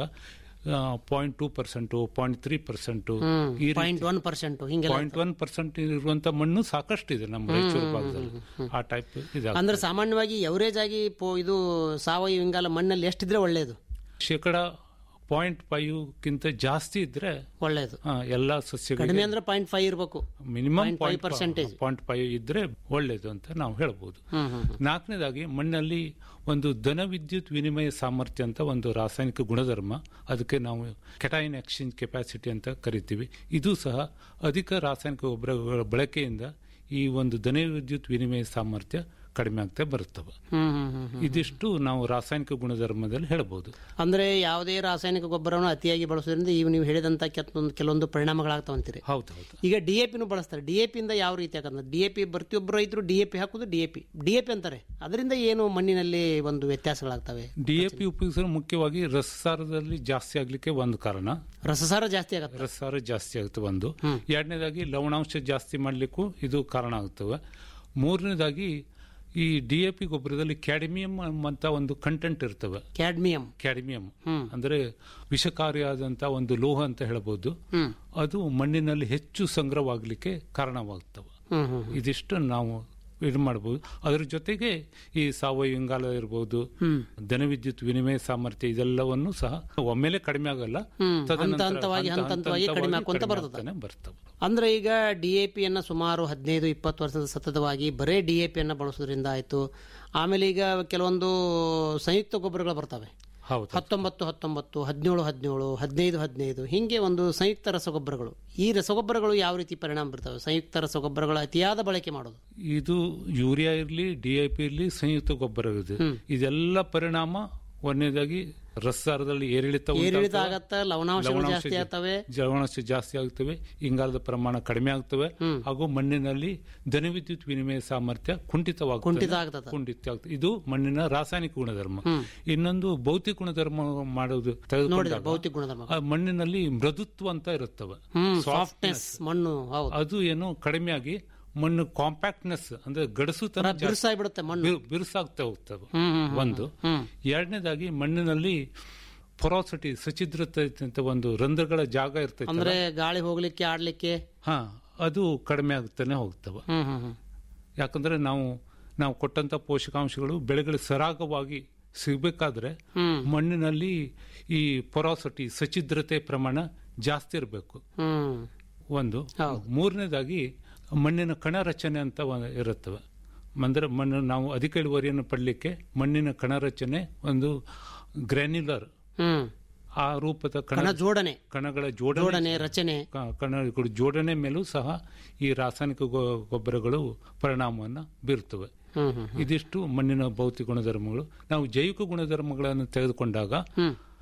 point two percent point three percent ಈ ಪಾಯಿಂಟ್ ಒನ್ ಪರ್ಸೆಂಟ್ ಹಿಂಗೆಲ್ಲ ಪಾಯಿಂಟ್ ಒನ್ ಪರ್ಸೆಂಟ್ ಇರುವಂತ ಮಣ್ಣು ಸಾಕಷ್ಟು ಇದೆ ನಮ್ಮ ರಾಯಚೂರು ಭಾಗದಲ್ಲಿ ಆ ಟೈಪ್ ಇದಾಗ ಅಂದ್ರೆ ಸಾಮಾನ್ಯವಾಗಿ ಎವರೇಜ್ ಆಗಿ ಪೋ- ಇದು ಸಾವಯವ ಇಂಗಾಲ ಮಣ್ಣಲ್ಲಿ ಎಷ್ಟಿದ್ರೆ ಒಳ್ಳೇದು ಶೇಕಡ ಪಾಯಿಂಟ್ ಫೈವ್ ಕಿಂತ ಜಾಸ್ತಿ ಇದ್ರೆ ಒಳ್ಳೇದು ಆ, ಎಲ್ಲಾ ಸಸ್ಯಗಳಿಗೆ ಕಡಿಮೆ ಅಂದ್ರೆ ಪಾಯಿಂಟ್ ಫೈವ್ ಇರಬೇಕು ಮಿನಿಮಮ್ 0.5 percentage. ಪಾಯಿಂಟ್ ಫೈವ್ ಇದ್ರೆ ಒಳ್ಳೇದು ಅಂತ ನಾವು ಹೇಳ್ಬೋದು ನಾಲ್ಕನೇದಾಗಿ ಮಣ್ಣಲ್ಲಿ ಒಂದು ಧನ ವಿದ್ಯುತ್ ವಿನಿಮಯ ಸಾಮರ್ಥ್ಯ ಅಂತ ಒಂದು ರಾಸಾಯನಿಕ ಗುಣಧರ್ಮ ಅದಕ್ಕೆ ನಾವು ಕೆಟೈನ್ ಎಕ್ಸ್ಚೇಂಜ್ ಕೆಪಾಸಿಟಿ ಅಂತ ಕರಿತೀವಿ ಇದು ಸಹ ಅಧಿಕ ರಾಸಾಯನಿಕ ಗೊಬ್ಬರಗಳ ಬಳಕೆಯಿಂದ ಈ ಒಂದು ಧನ ವಿದ್ಯುತ್ ವಿನಿಮಯ ಸಾಮರ್ಥ್ಯ ಕಡಿಮೆ ಆಗ್ತಾ ಬರುತ್ತವೆ ಹ್ಮ್ ಹ್ಮ್ ಹ್ಮ್ ಹ್ಮ್. ಇದಿಷ್ಟು ನಾವು ರಾಸಾಯನಿಕ ಗುಣಧರ್ಮದಲ್ಲಿ ಹೇಳ್ಬೋದು ಅಂದ್ರೆ ಯಾವುದೇ ರಾಸಾಯನಿಕ ಗೊಬ್ಬರವನ್ನು ಅತಿಯಾಗಿ ಬಳಸೋದ್ರಿಂದ ಇವು ನೀವು ಹೇಳಿದಂತ ಕೆಲವೊಂದು ಕೆಲವೊಂದು ಪರಿಣಾಮಗಳಾಗ್ತಾವಂತೀರಿ ಹೌದು ಹೌದು ಈಗ ಡಿ ಎ ಪಿನೂ ಬಳಸ್ತಾರೆ ಡಿ ಎ ಪಿಯಿಂದ ಯಾವ ರೀತಿ ಯಾಕಂದ್ರೆ ಡಿ ಎ ಪಿ ಪ್ರತಿಯೊಬ್ಬರು ರೈತರು ಡಿ ಎ ಪಿ ಹಾಕುದು D A P D A P ಅಂತಾರೆ ಅದರಿಂದ ಏನು ಮಣ್ಣಿನಲ್ಲಿ ಒಂದು ವ್ಯತ್ಯಾಸಗಳಾಗ್ತವೆ ಡಿಎಪಿ ಉಪಯೋಗಿಸಲು ಮುಖ್ಯವಾಗಿ ರಸಸಾರದಲ್ಲಿ ಜಾಸ್ತಿ ಆಗ್ಲಿಕ್ಕೆ ಒಂದು ಕಾರಣ ರಸಸಾರ ಜಾಸ್ತಿ ಆಗತ್ತೆ ರಸಸಾರ ಜಾಸ್ತಿ ಆಗುತ್ತೆ ಒಂದು ಎರಡನೇದಾಗಿ ಲವಣಾಂಶ ಜಾಸ್ತಿ ಮಾಡ್ಲಿಕ್ಕೂ ಇದು ಕಾರಣ ಆಗ್ತವೆ ಮೂರನೇದಾಗಿ ಈ ಡಿ ಎ ಪಿ ಗೊಬ್ಬರದಲ್ಲಿ ಕ್ಯಾಡಿಮಿಯಂ ಅಂತ ಒಂದು ಕಂಟೆಂಟ್ ಇರ್ತವೆ ಕ್ಯಾಡ್ಮಿಯಂ ಕ್ಯಾಡಿಮಿಯಂ ಅಂದ್ರೆ ವಿಷಕಾರಿಯಾದಂತ ಒಂದು ಲೋಹ ಅಂತ ಹೇಳ್ಬೋದು ಅದು ಮಣ್ಣಿನಲ್ಲಿ ಹೆಚ್ಚು ಸಂಗ್ರಹವಾಗಲಿಕ್ಕೆ ಕಾರಣವಾಗ್ತವೆ ಹ್ಮ್ ಹ್ಮ್ ಇದಿಷ್ಟು ನಾವು ಇದು ಮಾಡಬಹುದು ಅದರ ಜೊತೆಗೆ ಈ ಸಾವಯವ ಇಂಗಾಲ ಇರಬಹುದು ಧನವಿದ್ಯುತ್ ವಿನಿಮಯ ಸಾಮರ್ಥ್ಯ ಇದೆಲ್ಲವನ್ನು ಸಹ ಒಮ್ಮೆಲೆ ಕಡಿಮೆ ಆಗಲ್ಲ ತದನಂತರ ಹಂತ ಹಂತವಾಗಿ, ಹಂತ ಹಂತ ಹಂತವಾಗಿ ಕಡಿಮೆ ಆಕ್ಕೊಂತ ಕಡಿಮೆ ಬರ್ತದೆ. ಆಗ್ತಾನೆ ಬರ್ತವೆ ಅಂದ್ರೆ ಈಗ ಡಿ ಎ ಪಿಯನ್ನು ಸುಮಾರು ಹದಿನೈದು ಇಪ್ಪತ್ತು ವರ್ಷದ ಸತತವಾಗಿ ಬರೇ ಡಿ ಎ ಪಿಯನ್ನು ಬಳಸೋದ್ರಿಂದ ಆಯ್ತು ಆಮೇಲೆ ಈಗ ಕೆಲವೊಂದು ಸಂಯುಕ್ತ ಗೊಬ್ಬರಗಳು ಬರ್ತವೆ ಹೌದು ಹತ್ತೊಂಬತ್ತು ಹತ್ತೊಂಬತ್ತು ಹದಿನೇಳು ಹದಿನೇಳು ಹದಿನೈದು ಹದಿನೈದು ಹೀಗೆ ಒಂದು ಸಂಯುಕ್ತ ರಸಗೊಬ್ಬರಗಳು ಈ ರಸಗೊಬ್ಬರಗಳು ಯಾವ ರೀತಿ ಪರಿಣಾಮ ಬೀರ್ತವೆ ಸಂಯುಕ್ತ ರಸಗೊಬ್ಬರಗಳ ಅತಿಯಾದ ಬಳಕೆ ಮಾಡೋದು ಇದು ಯೂರಿಯಾ ಇರಲಿ ಡಿಐಪಿ ಇರಲಿ ಸಂಯುಕ್ತ ಗೊಬ್ಬರ ಇದೆ ಇದೆಲ್ಲ ಪರಿಣಾಮ ಒಂದನೇದಾಗಿ ರಸಸಾರದಲ್ಲಿ ಏರಿಳಿತ ಏರಿಳಿತ ಉಂಟಾಗ್ತವೆ. ಆಗತ್ತ ಲವಣಾಂಶಗಳು ಲವಣಾಂಶ ಜಾಸ್ತಿ ಆಗ್ತವೆ ಲವಣಾಂಶ ಜಾಸ್ತಿ ಆಗ್ತವೆ ಇಂಗಾಲದ ಪ್ರಮಾಣ ಕಡಿಮೆ ಆಗ್ತವೆ ಹಾಗೂ ಮಣ್ಣಿನಲ್ಲಿ ಧನವಿದ್ಯುತ್ ವಿನಿಮಯ ಸಾಮರ್ಥ್ಯ ಕುಂಠಿತವಾಗ್ತದೆ ಕುಂಠಿತ ಆಗ್ತದೆ. ಕುಂಠಿತ ಆಗ್ತದೆ ಇದು ಮಣ್ಣಿನ ರಾಸಾಯನಿಕ ಗುಣಧರ್ಮ ಇನ್ನೊಂದು ಭೌತಿಕ ಗುಣಧರ್ಮ ಮಾಡೋದು ನೋಡಿದ್ರೆ ತೆಗೆದುಕೊಂಡಾಗ ಭೌತಿಕ ಗುಣಧರ್ಮ ಆ ಮಣ್ಣಿನಲ್ಲಿ ಮೃದುತ್ವ ಅಂತ ಇರುತ್ತವೆ ಹ್ಮ್ ಸಾಫ್ಟ್ನೆಸ್ ಮಣ್ಣು ಹೌದು ಅದು ಏನು ಕಡಿಮೆಯಾಗಿ ಮಣ್ಣು ಕಾಂಪ್ಯಾಕ್ಟ್ನೆಸ್ ಅಂದ್ರೆ ಗಡಸುತನ ಜಾಸ್ತಿ- ಬಿರುಸಾಗ್ಬಿಡುತ್ತೆ ಮಣ್ಣು ಬಿರು- ಬಿರುಸಾಗ್ತಾ ಹೋಗ್ತವೆ ಹ್ಮ್, ಹ್ಮ್, ಹ್ಮ್, ಒಂದು ಎರಡನೇದಾಗಿ ಮಣ್ಣಿನಲ್ಲಿ ಪೊರಾಸಿಟಿ ಸಚಿದ್ರತೆ ಅಂತ ಒಂದು ರಂಧ್ರಗಳ ಜಾಗ ಇರ್ತೈತೆ ಅಂದ್ರೆ ಗಾಳಿ ಹೋಗ್ಲಿಕ್ಕೆ ಆಡ್ಲಿಕ್ಕೆ ಹಾ ಅದು ಕಡಿಮೆ ಆಗ್ತಾನೆ ಹೋಗ್ತವೆ ಹ್ಮ್ ಹ್ಮ್ ಹ್ಮ್ ಯಾಕಂದ್ರೆ ನಾವು ನಾವು ಕೊಟ್ಟಂತ ಪೋಷಕಾಂಶಗಳು ಬೆಳೆಗಳ ಸರಾಗವಾಗಿ ಸಿಗಬೇಕಾದ್ರೆ ಮಣ್ಣಿನಲ್ಲಿ ಈ ಪೊರಾಸಿಟಿ ಸಚಿದ್ರತೆ ಪ್ರಮಾಣ ಜಾಸ್ತಿ ಇರಬೇಕು ಹ್ಮ್ ಒಂದು ಮೂರನೇದಾಗಿ ಮಣ್ಣಿನ ಕಣ ರಚನೆ ಅಂತ ಒಂದು ಇರುತ್ತವೆ ಅಂದ್ರೆ ಮಣ್ಣು ನಾವು ಅಧಿಕ ಇಳುವರಿಯನ್ನು ಪಡಲಿಕ್ಕೆ ಮಣ್ಣಿನ ಕಣ ರಚನೆ ಒಂದು ಗ್ರ್ಯಾನ್ಯುಲರ್ ಹ್ಮ್ ಆ ರೂಪದ ಕಣ ಕಣ ಜೋಡಣೆ ಕಣಗಳ ಜೋಡಣೆ ಜೋಡಣೆ ರಚನೆ ಕ- ಕಣಗಳ ಜೋಡಣೆ ಮೇಲೂ ಸಹ ಈ ರಾಸಾಯನಿಕ ಗೊ- ಗೊಬ್ಬರಗಳು ಪರಿಣಾಮವನ್ನು ಬೀರ್ತವೆ ಹ್ಮ್ ಹ್ಮ್ ಇದಿಷ್ಟು ಮಣ್ಣಿನ ಭೌತಿಕ ಗುಣಧರ್ಮಗಳು ನಾವು ಜೈವಿಕ ಗುಣಧರ್ಮಗಳನ್ನು ತೆಗೆದುಕೊಂಡಾಗ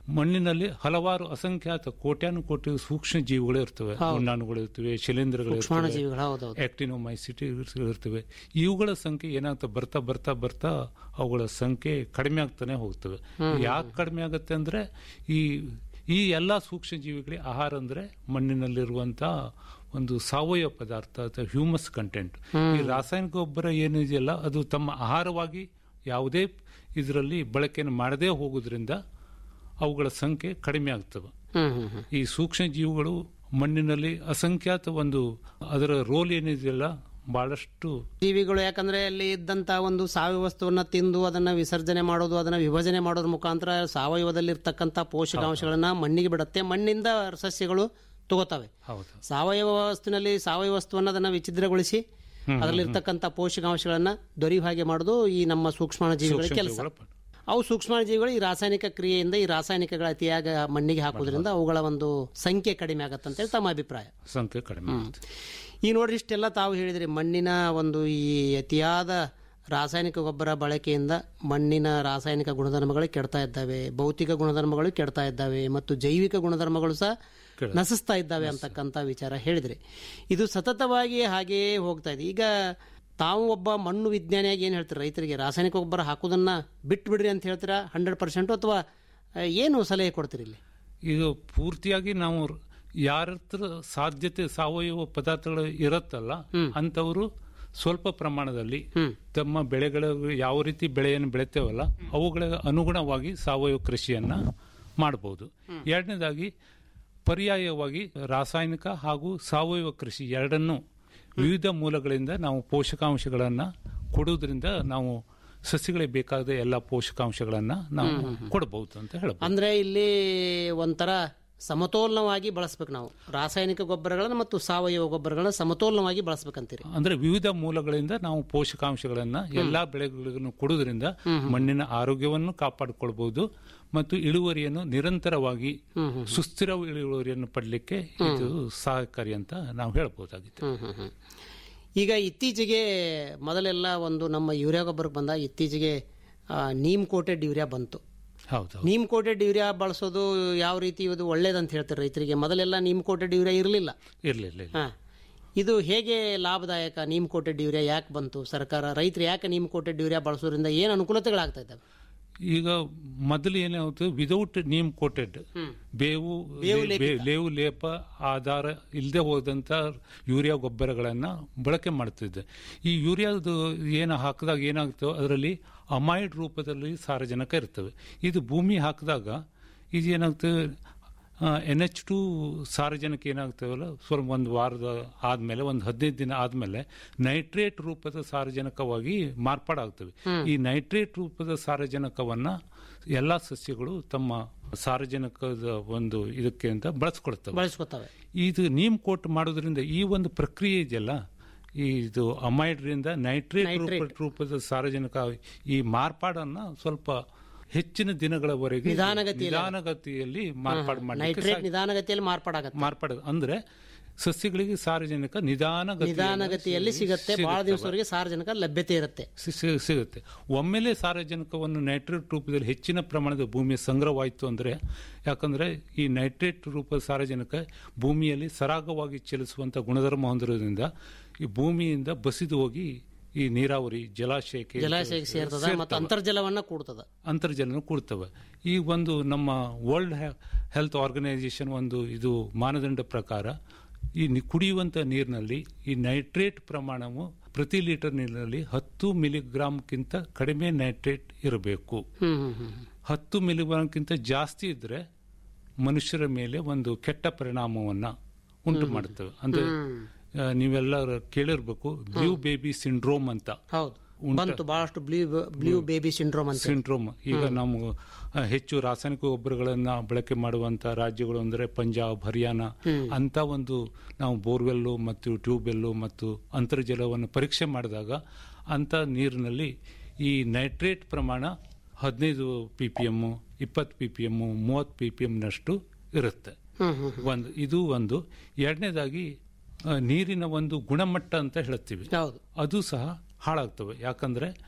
ಮಣ್ಣಿನಲ್ಲಿ ಹಲವಾರು ಅಸಂಖ್ಯಾತ ಕೋಟ್ಯಾನು ಕೋಟಿ ಸೂಕ್ಷ್ಮ ಜೀವಿಗಳು ಇರ್ತವೆ ಹುಣ್ಣಾಣುಗಳು ಇರ್ತವೆ ಶಿಲೀಂಧ್ರಗಳು ಸೂಕ್ಷ್ಮಾಣು ಇರ್ತವೆ ಜೀವಿಗಳು ಹೌದೌದು ಆಕ್ಟಿನೋಮೈಸಿಟಿ ಇರ್ತವೆ ಇವುಗಳ ಸಂಖ್ಯೆ ಏನಾಗ್ತದೆ ಬರ್ತಾ ಬರ್ತಾ ಬರ್ತಾ ಅವುಗಳ ಸಂಖ್ಯೆ ಕಡಿಮೆ ಆಗ್ತಾನೆ ಹೋಗ್ತವೆ ಯಾಕೆ ಕಡಿಮೆ ಆಗುತ್ತೆ ಅಂದ್ರೆ ಈ ಈ ಎಲ್ಲಾ ಸೂಕ್ಷ್ಮ ಜೀವಿಗಳಿಗೆ ಆಹಾರ ಅಂದ್ರೆ ಮಣ್ಣಿನಲ್ಲಿರುವಂತ ಒಂದು ಸಾವಯವ ಪದಾರ್ಥ ಅಥವಾ ಹ್ಯೂಮಸ್ ಕಂಟೆಂಟ್ ಈ ರಾಸಾಯನಿಕ ಗೊಬ್ಬರ ಏನಿದೆಯಲ್ಲ ಅದು ತಮ್ಮ ಆಹಾರವಾಗಿ ಯಾವುದೇ ಇದರಲ್ಲಿ ಬಳಕೆಯನ್ನು ಮಾಡದೇ ಹೋಗೋದ್ರಿಂದ ಅವುಗಳ ಸಂಖ್ಯೆ ಕಡಿಮೆ ಆಗ್ತವೆ ಹ್ಮ್ ಹ್ಮ್ ಹ್ಮ್ ಈ ಸೂಕ್ಷ್ಮ ಜೀವಿಗಳು ಮಣ್ಣಿನಲ್ಲಿ ಅಸಂಖ್ಯಾತ ಒಂದು ಅದರ ರೋಲ್ ಏನಿದೆಯಲ್ಲ ಬಹಳಷ್ಟು ಜೀವಿಗಳು ಯಾಕಂದ್ರೆ ಅಲ್ಲಿ ಇದ್ದಂತ ಒಂದು ಸಾವಯವ ವಸ್ತುವನ್ನ ತಿಂದು ಅದನ್ನ ವಿಸರ್ಜನೆ ಮಾಡೋದು ಅದನ್ನ ವಿಭಜನೆ ಮಾಡೋದ್ರ ಮುಖಾಂತರ ಸಾವಯವದಲ್ಲಿರ್ತಕ್ಕಂಥ ಪೋಷಕಾಂಶಗಳನ್ನ ಮಣ್ಣಿಗೆ ಬಿಡುತ್ತೆ ಮಣ್ಣಿಂದ ಸಸ್ಯಗಳು ತಗೋತವೆ ಹೌದು ಸಾವಯವ ವಸ್ತುವಿನಲ್ಲಿ ಸಾವಯವ ವಸ್ತುವನ್ನ ಅದನ್ನ ವಿಚ್ಛಿದ್ರಗೊಳಿಸಿ ಅದರಲ್ಲಿರ್ತಕ್ಕಂಥ ಪೋಷಕಾಂಶಗಳನ್ನ ದೊರೆಯುವ ಹಾಗೆ ಮಾಡೋದು ಈ ನಮ್ಮ ಸೂಕ್ಷ್ಮಾಣು ಜೀವಿಗಳ ಸೂಕ್ಷ್ಮ ಕೆಲಸ ಜೀವಿಗಳ ಅವು ಸೂಕ್ಷ್ಮಾಣು ಜೀವಿಗಳು ಈ ರಾಸಾಯನಿಕ ಕ್ರಿಯೆಯಿಂದ ಈ ರಾಸಾಯನಿಕಗಳ ಅತಿಯಾಗ ಮಣ್ಣಿಗೆ ಹಾಕೋದ್ರಿಂದ ಅವುಗಳ ಒಂದು ಸಂಖ್ಯೆ ಕಡಿಮೆ ಆಗತ್ತೆ ಅಂತೇಳಿ ತಮ್ಮ ಅಭಿಪ್ರಾಯ ಸಂಖ್ಯೆ ಕಡಿಮೆ ಆಗುತ್ತೆ. ಈ ನೋಡ್ರಿ ಇಷ್ಟೆಲ್ಲ ತಾವು ಹೇಳಿದ್ರಿ ಮಣ್ಣಿನ ಒಂದು ಈ ಅತಿಯಾದ ರಾಸಾಯನಿಕ ಗೊಬ್ಬರ ಬಳಕೆಯಿಂದ ಮಣ್ಣಿನ ರಾಸಾಯನಿಕ ಗುಣಧರ್ಮಗಳು ಕೆಡ್ತಾ ಇದ್ದಾವೆ ಭೌತಿಕ ಗುಣಧರ್ಮಗಳು ಕೆಡ್ತಾ ಇದ್ದಾವೆ ಮತ್ತು ಜೈವಿಕ ಗುಣಧರ್ಮಗಳು ಸಹ ನಶಿಸ್ತಾ ಇದ್ದಾವೆ ಅಂತಕ್ಕಂಥ ವಿಚಾರ ಹೇಳಿದ್ರಿ ಇದು ಸತತವಾಗಿ ಹಾಗೆಯೇ ಹೋಗ್ತಾ ಇದೆ ಈಗ ತಾವು ಒಬ್ಬ ಮಣ್ಣು ವಿಜ್ಞಾನಿಯಾಗಿ ಏನು ಹೇಳ್ತೀರಿ ರೈತರಿಗೆ ರಾಸಾಯನಿಕ ಗೊಬ್ಬರ ಹಾಕೋದನ್ನ ಬಿಟ್ಟು ಬಿಡ್ರಿ ಅಂತ ಹೇಳ್ತೀರಾ ಹಂಡ್ರೆಡ್ ಪರ್ಸೆಂಟ್ ಅಥವಾ ಆ, ಏನು ಸಲಹೆ ಕೊಡ್ತೀರಿ ಇಲ್ಲಿ ಈಗ ಪೂರ್ತಿಯಾಗಿ ನಾವು ಯಾರ ಹತ್ರ ಸಾಧ್ಯತೆ ಸಾವಯವ ಪದಾರ್ಥಗಳು ಇರತ್ತಲ್ಲ ಅಂತವರು ಸ್ವಲ್ಪ ಪ್ರಮಾಣದಲ್ಲಿ ತಮ್ಮ ಬೆಳೆಗಳ ಯಾವ ರೀತಿ ಬೆಳೆಯನ್ನು ಬೆಳಿತೇವಲ್ಲ ಅವುಗಳ ಅನುಗುಣವಾಗಿ ಸಾವಯವ ಕೃಷಿಯನ್ನ ಮಾಡಬಹುದು ಎರಡನೇದಾಗಿ ಪರ್ಯಾಯವಾಗಿ ರಾಸಾಯನಿಕ ಹಾಗೂ ಸಾವಯವ ಕೃಷಿ ಎರಡನ್ನೂ ವಿವಿಧ ಮೂಲಗಳಿಂದ ನಾವು ಪೋಷಕಾಂಶಗಳನ್ನ ಕೊಡುವುದರಿಂದ ನಾವು ಸಸ್ಯಗಳಿಗೆ ಬೇಕಾದ ಎಲ್ಲ ಪೋಷಕಾಂಶಗಳನ್ನ ನಾವು ಕೊಡಬಹುದು ಅಂತ ಹೇಳಬಹುದು ಅಂದ್ರೆ ಇಲ್ಲಿ ಒಂಥರ ಸಮತೋಲನವಾಗಿ ಬಳಸ್ಬೇಕು ನಾವು ರಾಸಾಯನಿಕ ಗೊಬ್ಬರಗಳನ್ನ ಮತ್ತು ಸಾವಯವ ಗೊಬ್ಬರಗಳನ್ನ ಸಮತೋಲನವಾಗಿ ಬಳಸ್ಬೇಕಂತೀರಿ ಅಂದ್ರೆ ವಿವಿಧ ಮೂಲಗಳಿಂದ ನಾವು ಪೋಷಕಾಂಶಗಳನ್ನ ಎಲ್ಲಾ ಬೆಳೆಗಳಿಗೂ ಕೊಡುವುದರಿಂದ ಮಣ್ಣಿನ ಆರೋಗ್ಯವನ್ನು ಕಾಪಾಡಿಕೊಳ್ಬಹುದು ಮತ್ತು ಇಳುವರಿಯನ್ನು ನಿರಂತರವಾಗಿ ಸುಸ್ಥಿರ ಇಳುವರಿಯನ್ನು ಪಡಲಿಕ್ಕೆ ಇದು ಸಹಕಾರಿ ಅಂತ ನಾವು ಹೇಳ್ಬೋದಾಗಿತ್ತು ಹ್ಮ್ ಹ್ಮ್ ಹ್ಮ್. ಈಗ ಇತ್ತೀಚೆಗೆ ಮೊದಲೆಲ್ಲ ಒಂದು ನಮ್ಮ ಯೂರಿಯಾ ಗೊಬ್ಬರಕ್ಕೆ ಬಂದ ಇತ್ತೀಚೆಗೆ ಆ, ನೀಮ್ ಕೋಟೆಡ್ ಯೂರಿಯಾ ಬಂತು ಹೌದು ನೀಮ್ ಕೋಟೆಡ್ ಯೂರಿಯಾ ಬಳಸೋದು ಯಾವ ರೀತಿ ಇದು ಒಳ್ಳೇದಂತ ಹೇಳ್ತಾರೆ ರೈತರಿಗೆ ಮೊದಲೆಲ್ಲ ನೀಮ್ ಕೋಟೆಡ್ ಯೂರಿಯಾ ಇರಲಿಲ್ಲ ಇರ್ಲಿಲ್ಲ ಹಾ ಇದು ಹೇಗೆ ಲಾಭದಾಯಕ ನೀಮ್ ಕೋಟೆಡ್ ಯೂರಿಯಾ ಯಾಕೆ ಬಂತು ಸರ್ಕಾರ ರೈತರು ಯಾಕೆ ನೀಮ್ ಕೋಟೆಡ್ ಯೂರಿಯಾ ಬಳಸೋದ್ರಿಂದ ಏನು ಅನುಕೂಲತೆಗಳಾಗ್ತಾ ಇದ್ದಾವೆ ಈಗ ಮೊದಲು ಏನಾಗುತ್ತೆ ವಿದೌಟ್ ನೀಮ್ ಕೋಟೆಡ್ ಬೇವು ಬೇ- ಬೇವು ಲೇಪ ಆಧಾರ ಇಲ್ಲದೆ ಹೋದಂತ ಯೂರಿಯಾ ಗೊಬ್ಬರಗಳನ್ನ ಬಳಕೆ ಮಾಡ್ತಿದ್ದೆ ಈ ಯೂರಿಯಾದ ಏನು ಹಾಕಿದಾಗ ಏನಾಗ್ತವೆ ಅದರಲ್ಲಿ ಅಮೈಡ್ ರೂಪದಲ್ಲಿ ಸಾರಜನಕ ಇರ್ತವೆ ಇದು ಭೂಮಿ ಹಾಕಿದಾಗ ಇದು ಏನಾಗ್ತದೆ ಎನ್ ಎಚ್ ಟು ಸಾರಜನಕ ಏನಾಗ್ತವಲ್ಲ ಸ್ವಲ್ಪ ಒಂದು ವಾರದ ಆದ್ಮೇಲೆ ಒಂದು ಹದಿನೈದು ದಿನ ಆದ್ಮೇಲೆ ನೈಟ್ರೇಟ್ ರೂಪದ ಸಾರಜನಕವಾಗಿ ಮಾರ್ಪಾಡಾಗ್ತವೆ ಈ ನೈಟ್ರೇಟ್ ರೂಪದ ಸಾರಜನಕವನ್ನ ಎಲ್ಲಾ ಸಸ್ಯಗಳು ತಮ್ಮ ಸಾರಜನಕದ ಒಂದು ಇದಕ್ಕೆ ಅಂತ ಬಳಸ್ಕೊಳ್ತವೆ ಬಳಸ್ಕೊತಾವೆ ಇದು ನೀಮ್ ಕೋಟ್ ಮಾಡೋದ್ರಿಂದ ಈ ಒಂದು ಪ್ರಕ್ರಿಯೆ ಇದೆಯಲ್ಲ ಈ ಇದು ಅಮೈಡ್ರಿಂದ ನೈಟ್ರೇಟ್ ರೂಪದ ಸಾರಜನಕ ಈ ಮಾರ್ಪಾಡನ್ನ ಸ್ವಲ್ಪ ಹೆಚ್ಚಿನ ದಿನಗಳವರೆಗೆ ನಿಧಾನಗತಿಯಲ್ಲಿ ನಿಧಾನಗತಿಯಲ್ಲಿ ಮಾರ್ಪಾಡು ಮಾಡಲಿಕ್ಕೆ ನೈಟ್ರೇಟ್ ನಿಧಾನಗತಿಯಲ್ಲಿ ಮಾರ್ಪಾಡಾಗತ್ತೆ ಮಾರ್ಪಾಡ ಅಂದ್ರೆ ಸಸ್ಯಗಳಿಗೆ ಸಾರಜನಕ ನಿಧಾನಗತಿ ನಿಧಾನಗತಿಯಲ್ಲಿ ಸಿಗತ್ತೆ ಬಹಳ ದಿವಸವರೆಗೆ ಸಾರ್ವಜನಿಕ ಲಭ್ಯತೆ ಇರುತ್ತೆ ಸಿ- ಸಿ- ಸಿಗುತ್ತೆ ಒಮ್ಮೆಲೆ ಸಾರಜನಕವನ್ನು ನೈಟ್ರೇಟ್ ರೂಪದಲ್ಲಿ ಹೆಚ್ಚಿನ ಪ್ರಮಾಣದ ಭೂಮಿಯ ಸಂಗ್ರಹವಾಯಿತು ಅಂದ್ರೆ ಯಾಕಂದ್ರೆ ಈ ನೈಟ್ರೇಟ್ ರೂಪದ ಸಾರಜನಕ ಭೂಮಿಯಲ್ಲಿ ಸರಾಗವಾಗಿ ಚಲಿಸುವಂತ ಗುಣಧರ್ಮ ಹೊಂದಿರೋದ್ರಿಂದ ಈ ಭೂಮಿಯಿಂದ ಬಸಿದು ಹೋಗಿ ಈ ನೀರಾವರಿ ಜಲಾಶಯಕ್ಕೆ ಜಲಾಶಯಕ್ಕೆ ಸೇರ್ತದ ಮತ್ತು ಅಂತರ್ಜಲವನ್ನ ಕೂಡ್ತದ ಅಂತರ್ಜಲನ ಕೂಡ್ತವೆ ಈ ಒಂದು ನಮ್ಮ ವರ್ಲ್ಡ್ ಹೆಲ್ತ್ ಆರ್ಗನೈಸೇಷನ್ ಒಂದು ಇದು ಮಾನದಂಡ ಪ್ರಕಾರ ಈ ನಿ- ಕುಡಿಯುವಂತ ನೀರಿನಲ್ಲಿ ಈ ನೈಟ್ರೇಟ್ ಪ್ರಮಾಣವು ಪ್ರತಿ ಲೀಟರ್ ನೀರಿನಲ್ಲಿ ಹತ್ತು ಮಿಲಿಗ್ರಾಮ್ಗಿಂತ ಕಡಿಮೆ ನೈಟ್ರೇಟ್ ಇರಬೇಕು ಹ್ಮ್ ಹ್ಮ್ ಹ್ಮ್ ಹತ್ತು ಮಿಲಿಗ್ರಾಮ್ಗಿಂತ ಜಾಸ್ತಿ ಇದ್ರೆ ಮನುಷ್ಯರ ಮೇಲೆ ಒಂದು ಕೆಟ್ಟ ಪರಿಣಾಮವನ್ನ ಉಂಟು ಮಾಡುತ್ತವೆ ಅಂದ್ರೆ ಆ, ನೀವೆಲ್ಲ ಕೇಳಿರ್ಬೇಕು ಬ್ಲೂ ಬೇಬಿ ಸಿಂಡ್ರೋಮ್ ಅಂತ ಹೌದು ಬಂತು ಬಹಳಷ್ಟು ಬ್ಲೂ ಬ್ಲೂ ಬೇಬಿ ಸಿಂಡ್ರೋಮ್ ಅಂತ ಸಿಂಡ್ರೋಮ್ ಈಗ ನಾವು ಆ, ಹೆಚ್ಚು ರಾಸಾಯನಿಕ ಗೊಬ್ಬರಗಳನ್ನ ಬಳಕೆ ಮಾಡುವಂತ ರಾಜ್ಯಗಳು ಅಂದ್ರೆ ಪಂಜಾಬ್ ಹರಿಯಾಣ ಅಂತ ಒಂದು ನಾವು ಬೋರ್ವೆಲ್ಲು ಮತ್ತು ಟ್ಯೂಬ್ವೆಲ್ಲು ಮತ್ತು ಅಂತರ್ಜಲವನ್ನು ಪರೀಕ್ಷೆ ಮಾಡಿದಾಗ ಅಂತ ನೀರಿನಲ್ಲಿ ಈ ನೈಟ್ರೇಟ್ ಪ್ರಮಾಣ ಹದಿನೈದು ಪಿ ಪಿ ಎಮ್ ಇಪ್ಪತ್ತು ಪಿ ಪಿ ಎಮ್ ಮೂವತ್ತು ಪಿ ಪಿ ನಷ್ಟು ಇರುತ್ತೆ ಒಂದು ಇದು ಒಂದು ಎರಡನೇದಾಗಿ ನೀರಿನ ಒಂದು ಗುಣಮಟ್ಟ ಅಂತ ಹೇಳ್ತೀವಿ ಹೌದು ಅದು ಸಹ ಹಾಳಾಗ್ತವೆ ಯಾಕಂದ್ರೆ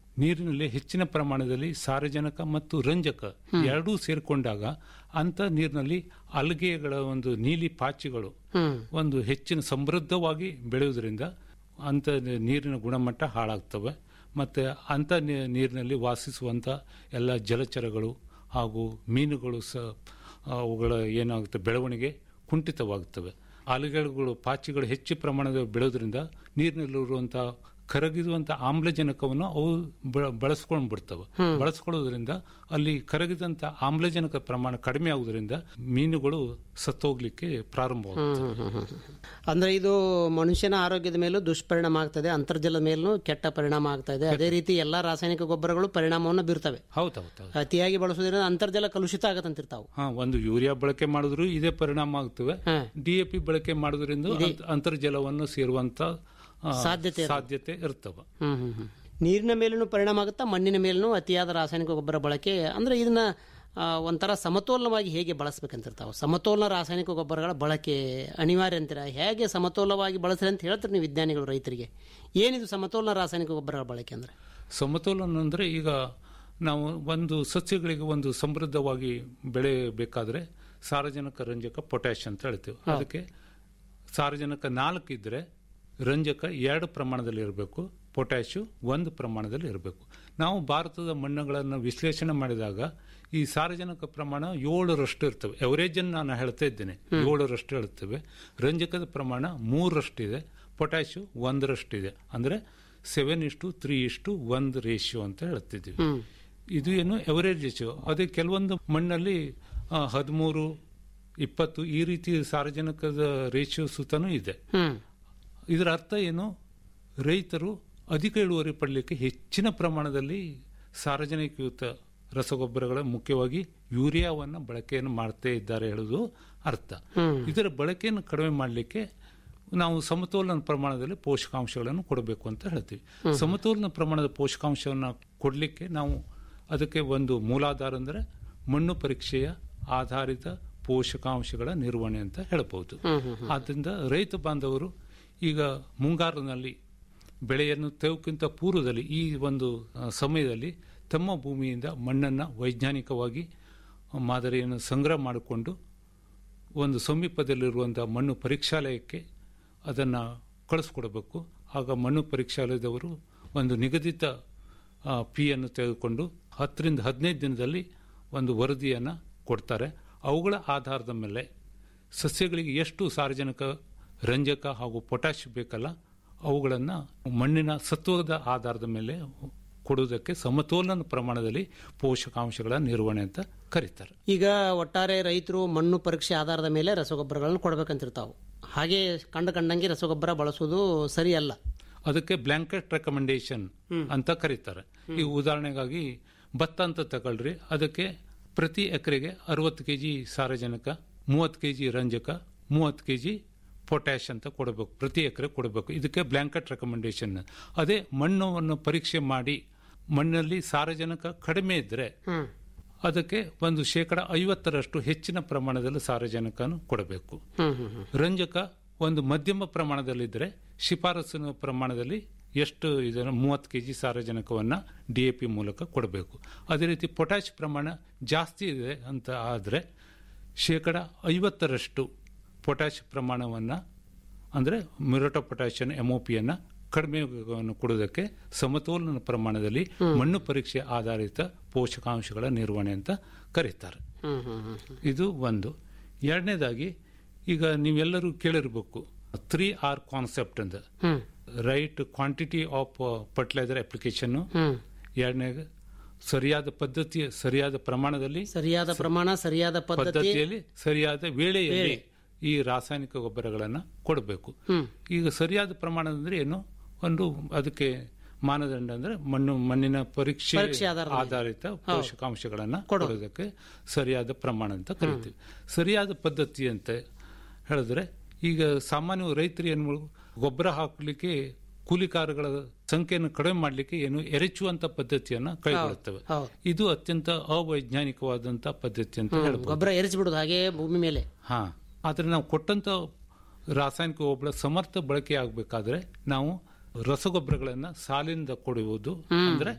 ನೀರಿನಲ್ಲಿ ಹೆಚ್ಚಿನ ಪ್ರಮಾಣದಲ್ಲಿ ಸಾರಜನಕ ಮತ್ತು ರಂಜಕ ಎರಡೂ ಸೇರಿಕೊಂಡಾಗ ಅಂತ ನೀರಿನಲ್ಲಿ ಅಲ್ಗೆಗಳ ಒಂದು ನೀಲಿ ಪಾಚಿಗಳು ಒಂದು ಹೆಚ್ಚಿನ ಸಮೃದ್ಧವಾಗಿ ಬೆಳೆಯುವುದರಿಂದ ಅಂತ ನೀರಿನ ಗುಣಮಟ್ಟ ಹಾಳಾಗ್ತವೆ ಮತ್ತೆ ಅಂತ ನೀ- ನೀರಿನಲ್ಲಿ ವಾಸಿಸುವಂತ ಎಲ್ಲ ಜಲಚರಗಳು ಹಾಗೂ ಮೀನುಗಳು ಸಹ ಅವುಗಳ ಏನಾಗುತ್ತೆ ಬೆಳವಣಿಗೆ ಕುಂಠಿತವಾಗುತ್ತವೆ ಆಲುಗೆಗಳು ಪಾಚಿಗಳು ಹೆಚ್ಚು ಪ್ರಮಾಣದ ಬೆಳೆಯೋದ್ರಿಂದ ನೀರಿನಲ್ಲಿರುವಂತಹ ಕರಗಿರುವಂತಹ ಆಮ್ಲಜನಕವನ್ನು ಅವು ಬ- ಬಳಸ್ಕೊಂಡು ಬಿಡ್ತವೆ ಬಳಸ್ಕೊಳ್ಳೋದ್ರಿಂದ ಅಲ್ಲಿ ಕರಗಿದಂತ ಆಮ್ಲಜನಕ ಪ್ರಮಾಣ ಕಡಿಮೆ ಆಗುವುದರಿಂದ ಮೀನುಗಳು ಸತ್ತೋಗ್ಲಿಕ್ಕೆ ಪ್ರಾರಂಭವಾಗುತ್ತವೆ ಅಂದ್ರೆ ಇದು ಮನುಷ್ಯನ ಆರೋಗ್ಯದ ಮೇಲೂ ದುಷ್ಪರಿಣಾಮ ಆಗ್ತದೆ ಅಂತರ್ಜಲದ ಮೇಲೂ ಕೆಟ್ಟ ಪರಿಣಾಮ ಆಗ್ತಾ ಇದೆ ಅದೇ ರೀತಿ ಎಲ್ಲಾ ರಾಸಾಯನಿಕ ಗೊಬ್ಬರಗಳು ಪರಿಣಾಮವನ್ನು ಬೀರ್ತವೆ ಹೌದೌದು ಅತಿಯಾಗಿ ಬಳಸೋದ್ರಿಂದ ಅಂತರ್ಜಲ ಕಲುಷಿತ ಆಗತ್ತಂತಿರ್ತಾವು ಹಾ ಒಂದು ಯೂರಿಯಾ ಬಳಕೆ ಮಾಡಿದ್ರು ಇದೇ ಪರಿಣಾಮ ಆಗ್ತವೆ ಡಿಎಪಿ ಬಳಕೆ ಮಾಡೋದ್ರಿಂದ ಅಂತ್- ಅಂತರ್ಜಲವನ್ನು ಸೇರುವಂತ ಆ, ಸಾಧ್ಯತೆ ಸಾಧ್ಯತೆ ಇರ್ತವೆ ಹ್ಮ್ ಹ್ಮ್ ಹ್ಮ್. ನೀರಿನ ಮೇಲೂ ಪರಿಣಾಮ ಆಗುತ್ತಾ ಮಣ್ಣಿನ ಮೇಲೂ ಅತಿಯಾದ ರಾಸಾಯನಿಕ ಗೊಬ್ಬರ ಬಳಕೆ ಅಂದ್ರೆ ಇದನ್ನ ಆ, ಒಂಥರ ಸಮತೋಲನವಾಗಿ ಹೇಗೆ ಬಳಸ್ಬೇಕಂತಿರ್ತಾವೆ ಸಮತೋಲನ ರಾಸಾಯನಿಕ ಗೊಬ್ಬರಗಳ ಬಳಕೆ ಅನಿವಾರ್ಯ ಅಂತೀರ ಹೇಗೆ ಸಮತೋಲನವಾಗಿ ಬಳಸ್ರಿ ಅಂತ ಹೇಳ್ತಾರೆ ನೀವು ವಿಜ್ಞಾನಿಗಳು ರೈತರಿಗೆ ಏನಿದು ಸಮತೋಲನ ರಾಸಾಯನಿಕ ಗೊಬ್ಬರಗಳ ಬಳಕೆ ಅಂದ್ರೆ ಸಮತೋಲನ ಅಂದ್ರೆ ಈಗ ನಾವು ಒಂದು ಸಸ್ಯಗಳಿಗೆ ಒಂದು ಸಮೃದ್ಧವಾಗಿ ಬೆಳೆಯಬೇಕಾದ್ರೆ ಸಾರಜನಕ ರಂಜಕ ಪೊಟ್ಯಾಶ್ ಅಂತ ಹೇಳ್ತೀವಿ ಅದಕ್ಕೆ ಸಾರಜನಕ ನಾಲ್ಕು ಇದ್ರೆ ರಂಜಕ ಎರಡು ಪ್ರಮಾಣದಲ್ಲಿ ಇರಬೇಕು ಪೊಟ್ಯಾಶು ಒಂದು ಪ್ರಮಾಣದಲ್ಲಿ ಇರಬೇಕು ನಾವು ಭಾರತದ ಮಣ್ಣುಗಳನ್ನು ವಿಶ್ಲೇಷಣೆ ಮಾಡಿದಾಗ ಈ ಸಾರಜನಕ ಪ್ರಮಾಣ ಏಳರಷ್ಟು ಇರ್ತವೆ ಎವರೇಜ್ ಅನ್ನು ನಾನು ಹೇಳ್ತಾ ಇದ್ದೇನೆ ಏಳರಷ್ಟು ಹೇಳ್ತೇವೆ ರಂಜಕದ ಪ್ರಮಾಣ ಮೂರರಷ್ಟಿದೆ ಪೊಟ್ಯಾಶು ಒಂದರಷ್ಟಿದೆ ಅಂದ್ರೆ ಸೆವೆನ್ ಇಷ್ಟು ತ್ರೀ ಇಷ್ಟು ಒಂದು ರೇಷಿಯೋ ಅಂತ ಹೇಳ್ತಿದ್ದೀವಿ ಇದು ಏನು ಎವರೇಜ್ ರೇಷಿಯೋ ಅದೇ ಕೆಲವೊಂದು ಮಣ್ಣಲ್ಲಿ ಹದಿಮೂರು ಇಪ್ಪತ್ತು ಈ ರೀತಿ ಸಾರಜನಕದ ರೇಷಿಯೋ ಸುತ್ತನೂ ಇದೆ ಇದರ ಅರ್ಥ ಏನು ರೈತರು ಅಧಿಕ ಇಳುವರಿ ಪಡಲಿಕ್ಕೆ ಹೆಚ್ಚಿನ ಪ್ರಮಾಣದಲ್ಲಿ ಸಾರ್ವಜನಿಕಯುತ ರಸಗೊಬ್ಬರಗಳ ಮುಖ್ಯವಾಗಿ ಯೂರಿಯಾವನ್ನ ಬಳಕೆಯನ್ನು ಮಾಡ್ತಾ ಇದ್ದಾರೆ ಹೇಳುವುದು ಅರ್ಥ ಇದರ ಬಳಕೆಯನ್ನು ಕಡಿಮೆ ಮಾಡಲಿಕ್ಕೆ ನಾವು ಸಮತೋಲನ ಪ್ರಮಾಣದಲ್ಲಿ ಪೋಷಕಾಂಶಗಳನ್ನು ಕೊಡಬೇಕು ಅಂತ ಹೇಳ್ತೀವಿ ಸಮತೋಲನ ಪ್ರಮಾಣದ ಪೋಷಕಾಂಶವನ್ನು ಕೊಡಲಿಕ್ಕೆ ನಾವು ಅದಕ್ಕೆ ಒಂದು ಮೂಲಾಧಾರ ಅಂದರೆ ಮಣ್ಣು ಪರೀಕ್ಷೆಯ ಆಧಾರಿತ ಪೋಷಕಾಂಶಗಳ ನಿರ್ವಹಣೆ ಅಂತ ಹೇಳಬಹುದು ಆದ್ದರಿಂದ ರೈತ ಬಾಂಧವರು ಈಗ ಮುಂಗಾರಿನಲ್ಲಿ ಬೆಳೆಯನ್ನು ತೆವಕ್ಕಿಂತ ಪೂರ್ವದಲ್ಲಿ ಈ ಒಂದು ಆ, ಸಮಯದಲ್ಲಿ ತಮ್ಮ ಭೂಮಿಯಿಂದ ಮಣ್ಣನ್ನು ವೈಜ್ಞಾನಿಕವಾಗಿ ಮಾದರಿಯನ್ನು ಸಂಗ್ರಹ ಮಾಡಿಕೊಂಡು ಒಂದು ಸಮೀಪದಲ್ಲಿರುವಂತಹ ಮಣ್ಣು ಪರೀಕ್ಷಾಲಯಕ್ಕೆ ಅದನ್ನು ಕಳಿಸ್ಕೊಡ್ಬೇಕು ಆಗ ಮಣ್ಣು ಪರೀಕ್ಷಾಲಯದವರು ಒಂದು ನಿಗದಿತ ಫೀಯನ್ನು ತೆಗೆದುಕೊಂಡು ಹತ್ತರಿಂದ ಹದಿನೈದು ದಿನದಲ್ಲಿ ಒಂದು ವರದಿಯನ್ನು ಕೊಡ್ತಾರೆ ಅವುಗಳ ಆಧಾರದ ಮೇಲೆ ಸಸ್ಯಗಳಿಗೆ ಎಷ್ಟು ಸಾರ್ವಜನಿಕ ರಂಜಕ ಹಾಗೂ ಪೊಟ್ಯಾಶ್ ಬೇಕಲ್ಲ ಅವುಗಳನ್ನು ಮಣ್ಣಿನ ಸತ್ವದ ಆಧಾರದ ಮೇಲೆ ಕೊಡುವುದಕ್ಕೆ ಸಮತೋಲನ ಪ್ರಮಾಣದಲ್ಲಿ ಪೋಷಕಾಂಶಗಳ ನಿರ್ವಹಣೆ ಅಂತ ಕರೀತಾರೆ ಈಗ ಒಟ್ಟಾರೆ ರೈತರು ಮಣ್ಣು ಪರೀಕ್ಷೆ ಆಧಾರದ ಮೇಲೆ ರಸಗೊಬ್ಬರಗಳನ್ನು ಕೊಡ್ಬೇಕಂತಿರ್ತಾವು ಹಾಗೆ ಕಂಡ ಕಂಡಂಗೆ ರಸಗೊಬ್ಬರ ಬಳಸೋದು ಸರಿಯಲ್ಲ ಅದಕ್ಕೆ ಬ್ಲಾಂಕೆಟ್ ರೆಕಮೆಂಡೇಶನ್ ಅಂತ ಕರೀತಾರೆ ಈ ಉದಾಹರಣೆಗಾಗಿ ಭತ್ತ ಅಂತ ತಗೊಳ್ರಿ ಅದಕ್ಕೆ ಪ್ರತಿ ಎಕರೆಗೆ ಅರವತ್ತು ಕೆಜಿ ಸಾರಜನಕ ಮೂವತ್ತು ಕೆಜಿ ರಂಜಕ ಮೂವತ್ತು ಕೆಜಿ ಪೊಟ್ಯಾಶ್ ಅಂತ ಕೊಡಬೇಕು ಪ್ರತಿ ಎಕರೆ ಕೊಡಬೇಕು ಇದಕ್ಕೆ ಬ್ಲಾಂಕೆಟ್ ರೆಕಮೆಂಡೇಶನ್ ಅದೇ ಮಣ್ಣನ್ನು ಪರೀಕ್ಷೆ ಮಾಡಿ ಮಣ್ಣಲ್ಲಿ ಸಾರಜನಕ ಕಡಿಮೆ ಇದ್ರೆ ಅದಕ್ಕೆ ಒಂದು ಶೇಕಡ ಐವತ್ತರಷ್ಟು ಹೆಚ್ಚಿನ ಪ್ರಮಾಣದಲ್ಲಿ ಸಾರಜನಕನು ಕೊಡಬೇಕು ರಂಜಕ ಒಂದು ಮಧ್ಯಮ ಪ್ರಮಾಣದಲ್ಲಿದ್ದರೆ ಶಿಫಾರಸಿನ ಪ್ರಮಾಣದಲ್ಲಿ ಎಷ್ಟು ಇದನ್ನು ಮೂವತ್ತು ಕೆ ಜಿ ಸಾರಜನಕವನ್ನು ಡಿ ಎ ಪಿ ಮೂಲಕ ಕೊಡಬೇಕು ಅದೇ ರೀತಿ ಪೊಟ್ಯಾಶ್ ಪ್ರಮಾಣ ಜಾಸ್ತಿ ಇದೆ ಅಂತ ಆದರೆ ಶೇಕಡ ಐವತ್ತರಷ್ಟು ಪೊಟ್ಯಾಶ್ ಪ್ರಮಾಣವನ್ನು ಅಂದರೆ ಮಿರಟೋ ಪೊಟ್ಯಾಷಿಯನ್ ಎಮ್ಒಪಿಯನ್ನು ಕಡಿಮೆ ಕೊಡೋದಕ್ಕೆ ಸಮತೋಲನ ಪ್ರಮಾಣದಲ್ಲಿ ಮಣ್ಣು ಪರೀಕ್ಷೆ ಆಧಾರಿತ ಪೋಷಕಾಂಶಗಳ ನಿರ್ವಹಣೆ ಅಂತ ಕರೀತಾರೆ ಇದು ಒಂದು ಎರಡನೇದಾಗಿ ಈಗ ನೀವೆಲ್ಲರೂ ಕೇಳಿರ್ಬೇಕು ತ್ರೀ ಆರ್ ಕಾನ್ಸೆಪ್ಟ್ ಅಂತ right quantity of fertilizer application ಎರಡನೇ ಸರಿಯಾದ ಪದ್ಧತಿಯ ಸರಿಯಾದ ಪ್ರಮಾಣದಲ್ಲಿ ಸರಿಯಾದ ಪ್ರಮಾಣ ಸರಿಯಾದ ಪದ್ಧತಿ ಪದ್ಧತಿಯಲ್ಲಿ ಸರಿಯಾದ ವೇಳೆಯಲ್ಲಿ ಈ ರಾಸಾಯನಿಕ ಗೊಬ್ಬರಗಳನ್ನು ಕೊಡಬೇಕು ಈಗ ಸರಿಯಾದ ಪ್ರಮಾಣ ಅಂದ್ರೆ ಏನು ಒಂದು ಅದಕ್ಕೆ ಮಾನದಂಡ ಅಂದ್ರೆ ಮಣ್ಣು ಮಣ್ಣಿನ ಪರೀಕ್ಷೆ ಪರೀಕ್ಷೆ ಆಧಾರದ ಮೇಲೆ. ಆಧಾರಿತ ಪೋಷಕಾಂಶಗಳನ್ನ ಕೊಡೋದಕ್ಕೆ ಸರಿಯಾದ ಪ್ರಮಾಣ ಅಂತ ಕರಿತೀವಿ ಸರಿಯಾದ ಪದ್ಧತಿ ಅಂತ ಹೇಳಿದ್ರೆ ಈಗ ಸಾಮಾನ್ಯ ರೈತರು ಏನು ಮಾಡ್- ಗೊಬ್ಬರ ಹಾಕಲಿಕ್ಕೆ ಕೂಲಿಕಾರಗಳ ಸಂಖ್ಯೆಯನ್ನು ಕಡಿಮೆ ಮಾಡಲಿಕ್ಕೆ ಏನು ಎರಚುವಂತ ಪದ್ಧತಿಯನ್ನ ಕೈಗೊಳ್ಳುತ್ತವೆ ಹೌದು. ಇದು ಅತ್ಯಂತ ಅವೈಜ್ಞಾನಿಕವಾದಂತ ಪದ್ಧತಿ ಅಂತ ಹೇಳ್ಬೋದು ಗೊಬ್ಬರ ಎರಚಿಬಿಡುದು ಹಾಗೆ ಭೂಮಿ ಮೇಲೆ ಹಾ ಆದ್ರೆ ನಾವು ಕೊಟ್ಟಂತ ರಾಸಾಯನಿಕ ಗೊಬ್ಬರ ಸಮರ್ಥ ಬಳಕೆ ಆಗಬೇಕಾದ್ರೆ ನಾವು ರಸಗೊಬ್ಬರಗಳನ್ನ ಸಾಲಿನಿಂದ ಕೊಡುವುದು ಅಂದ್ರೆ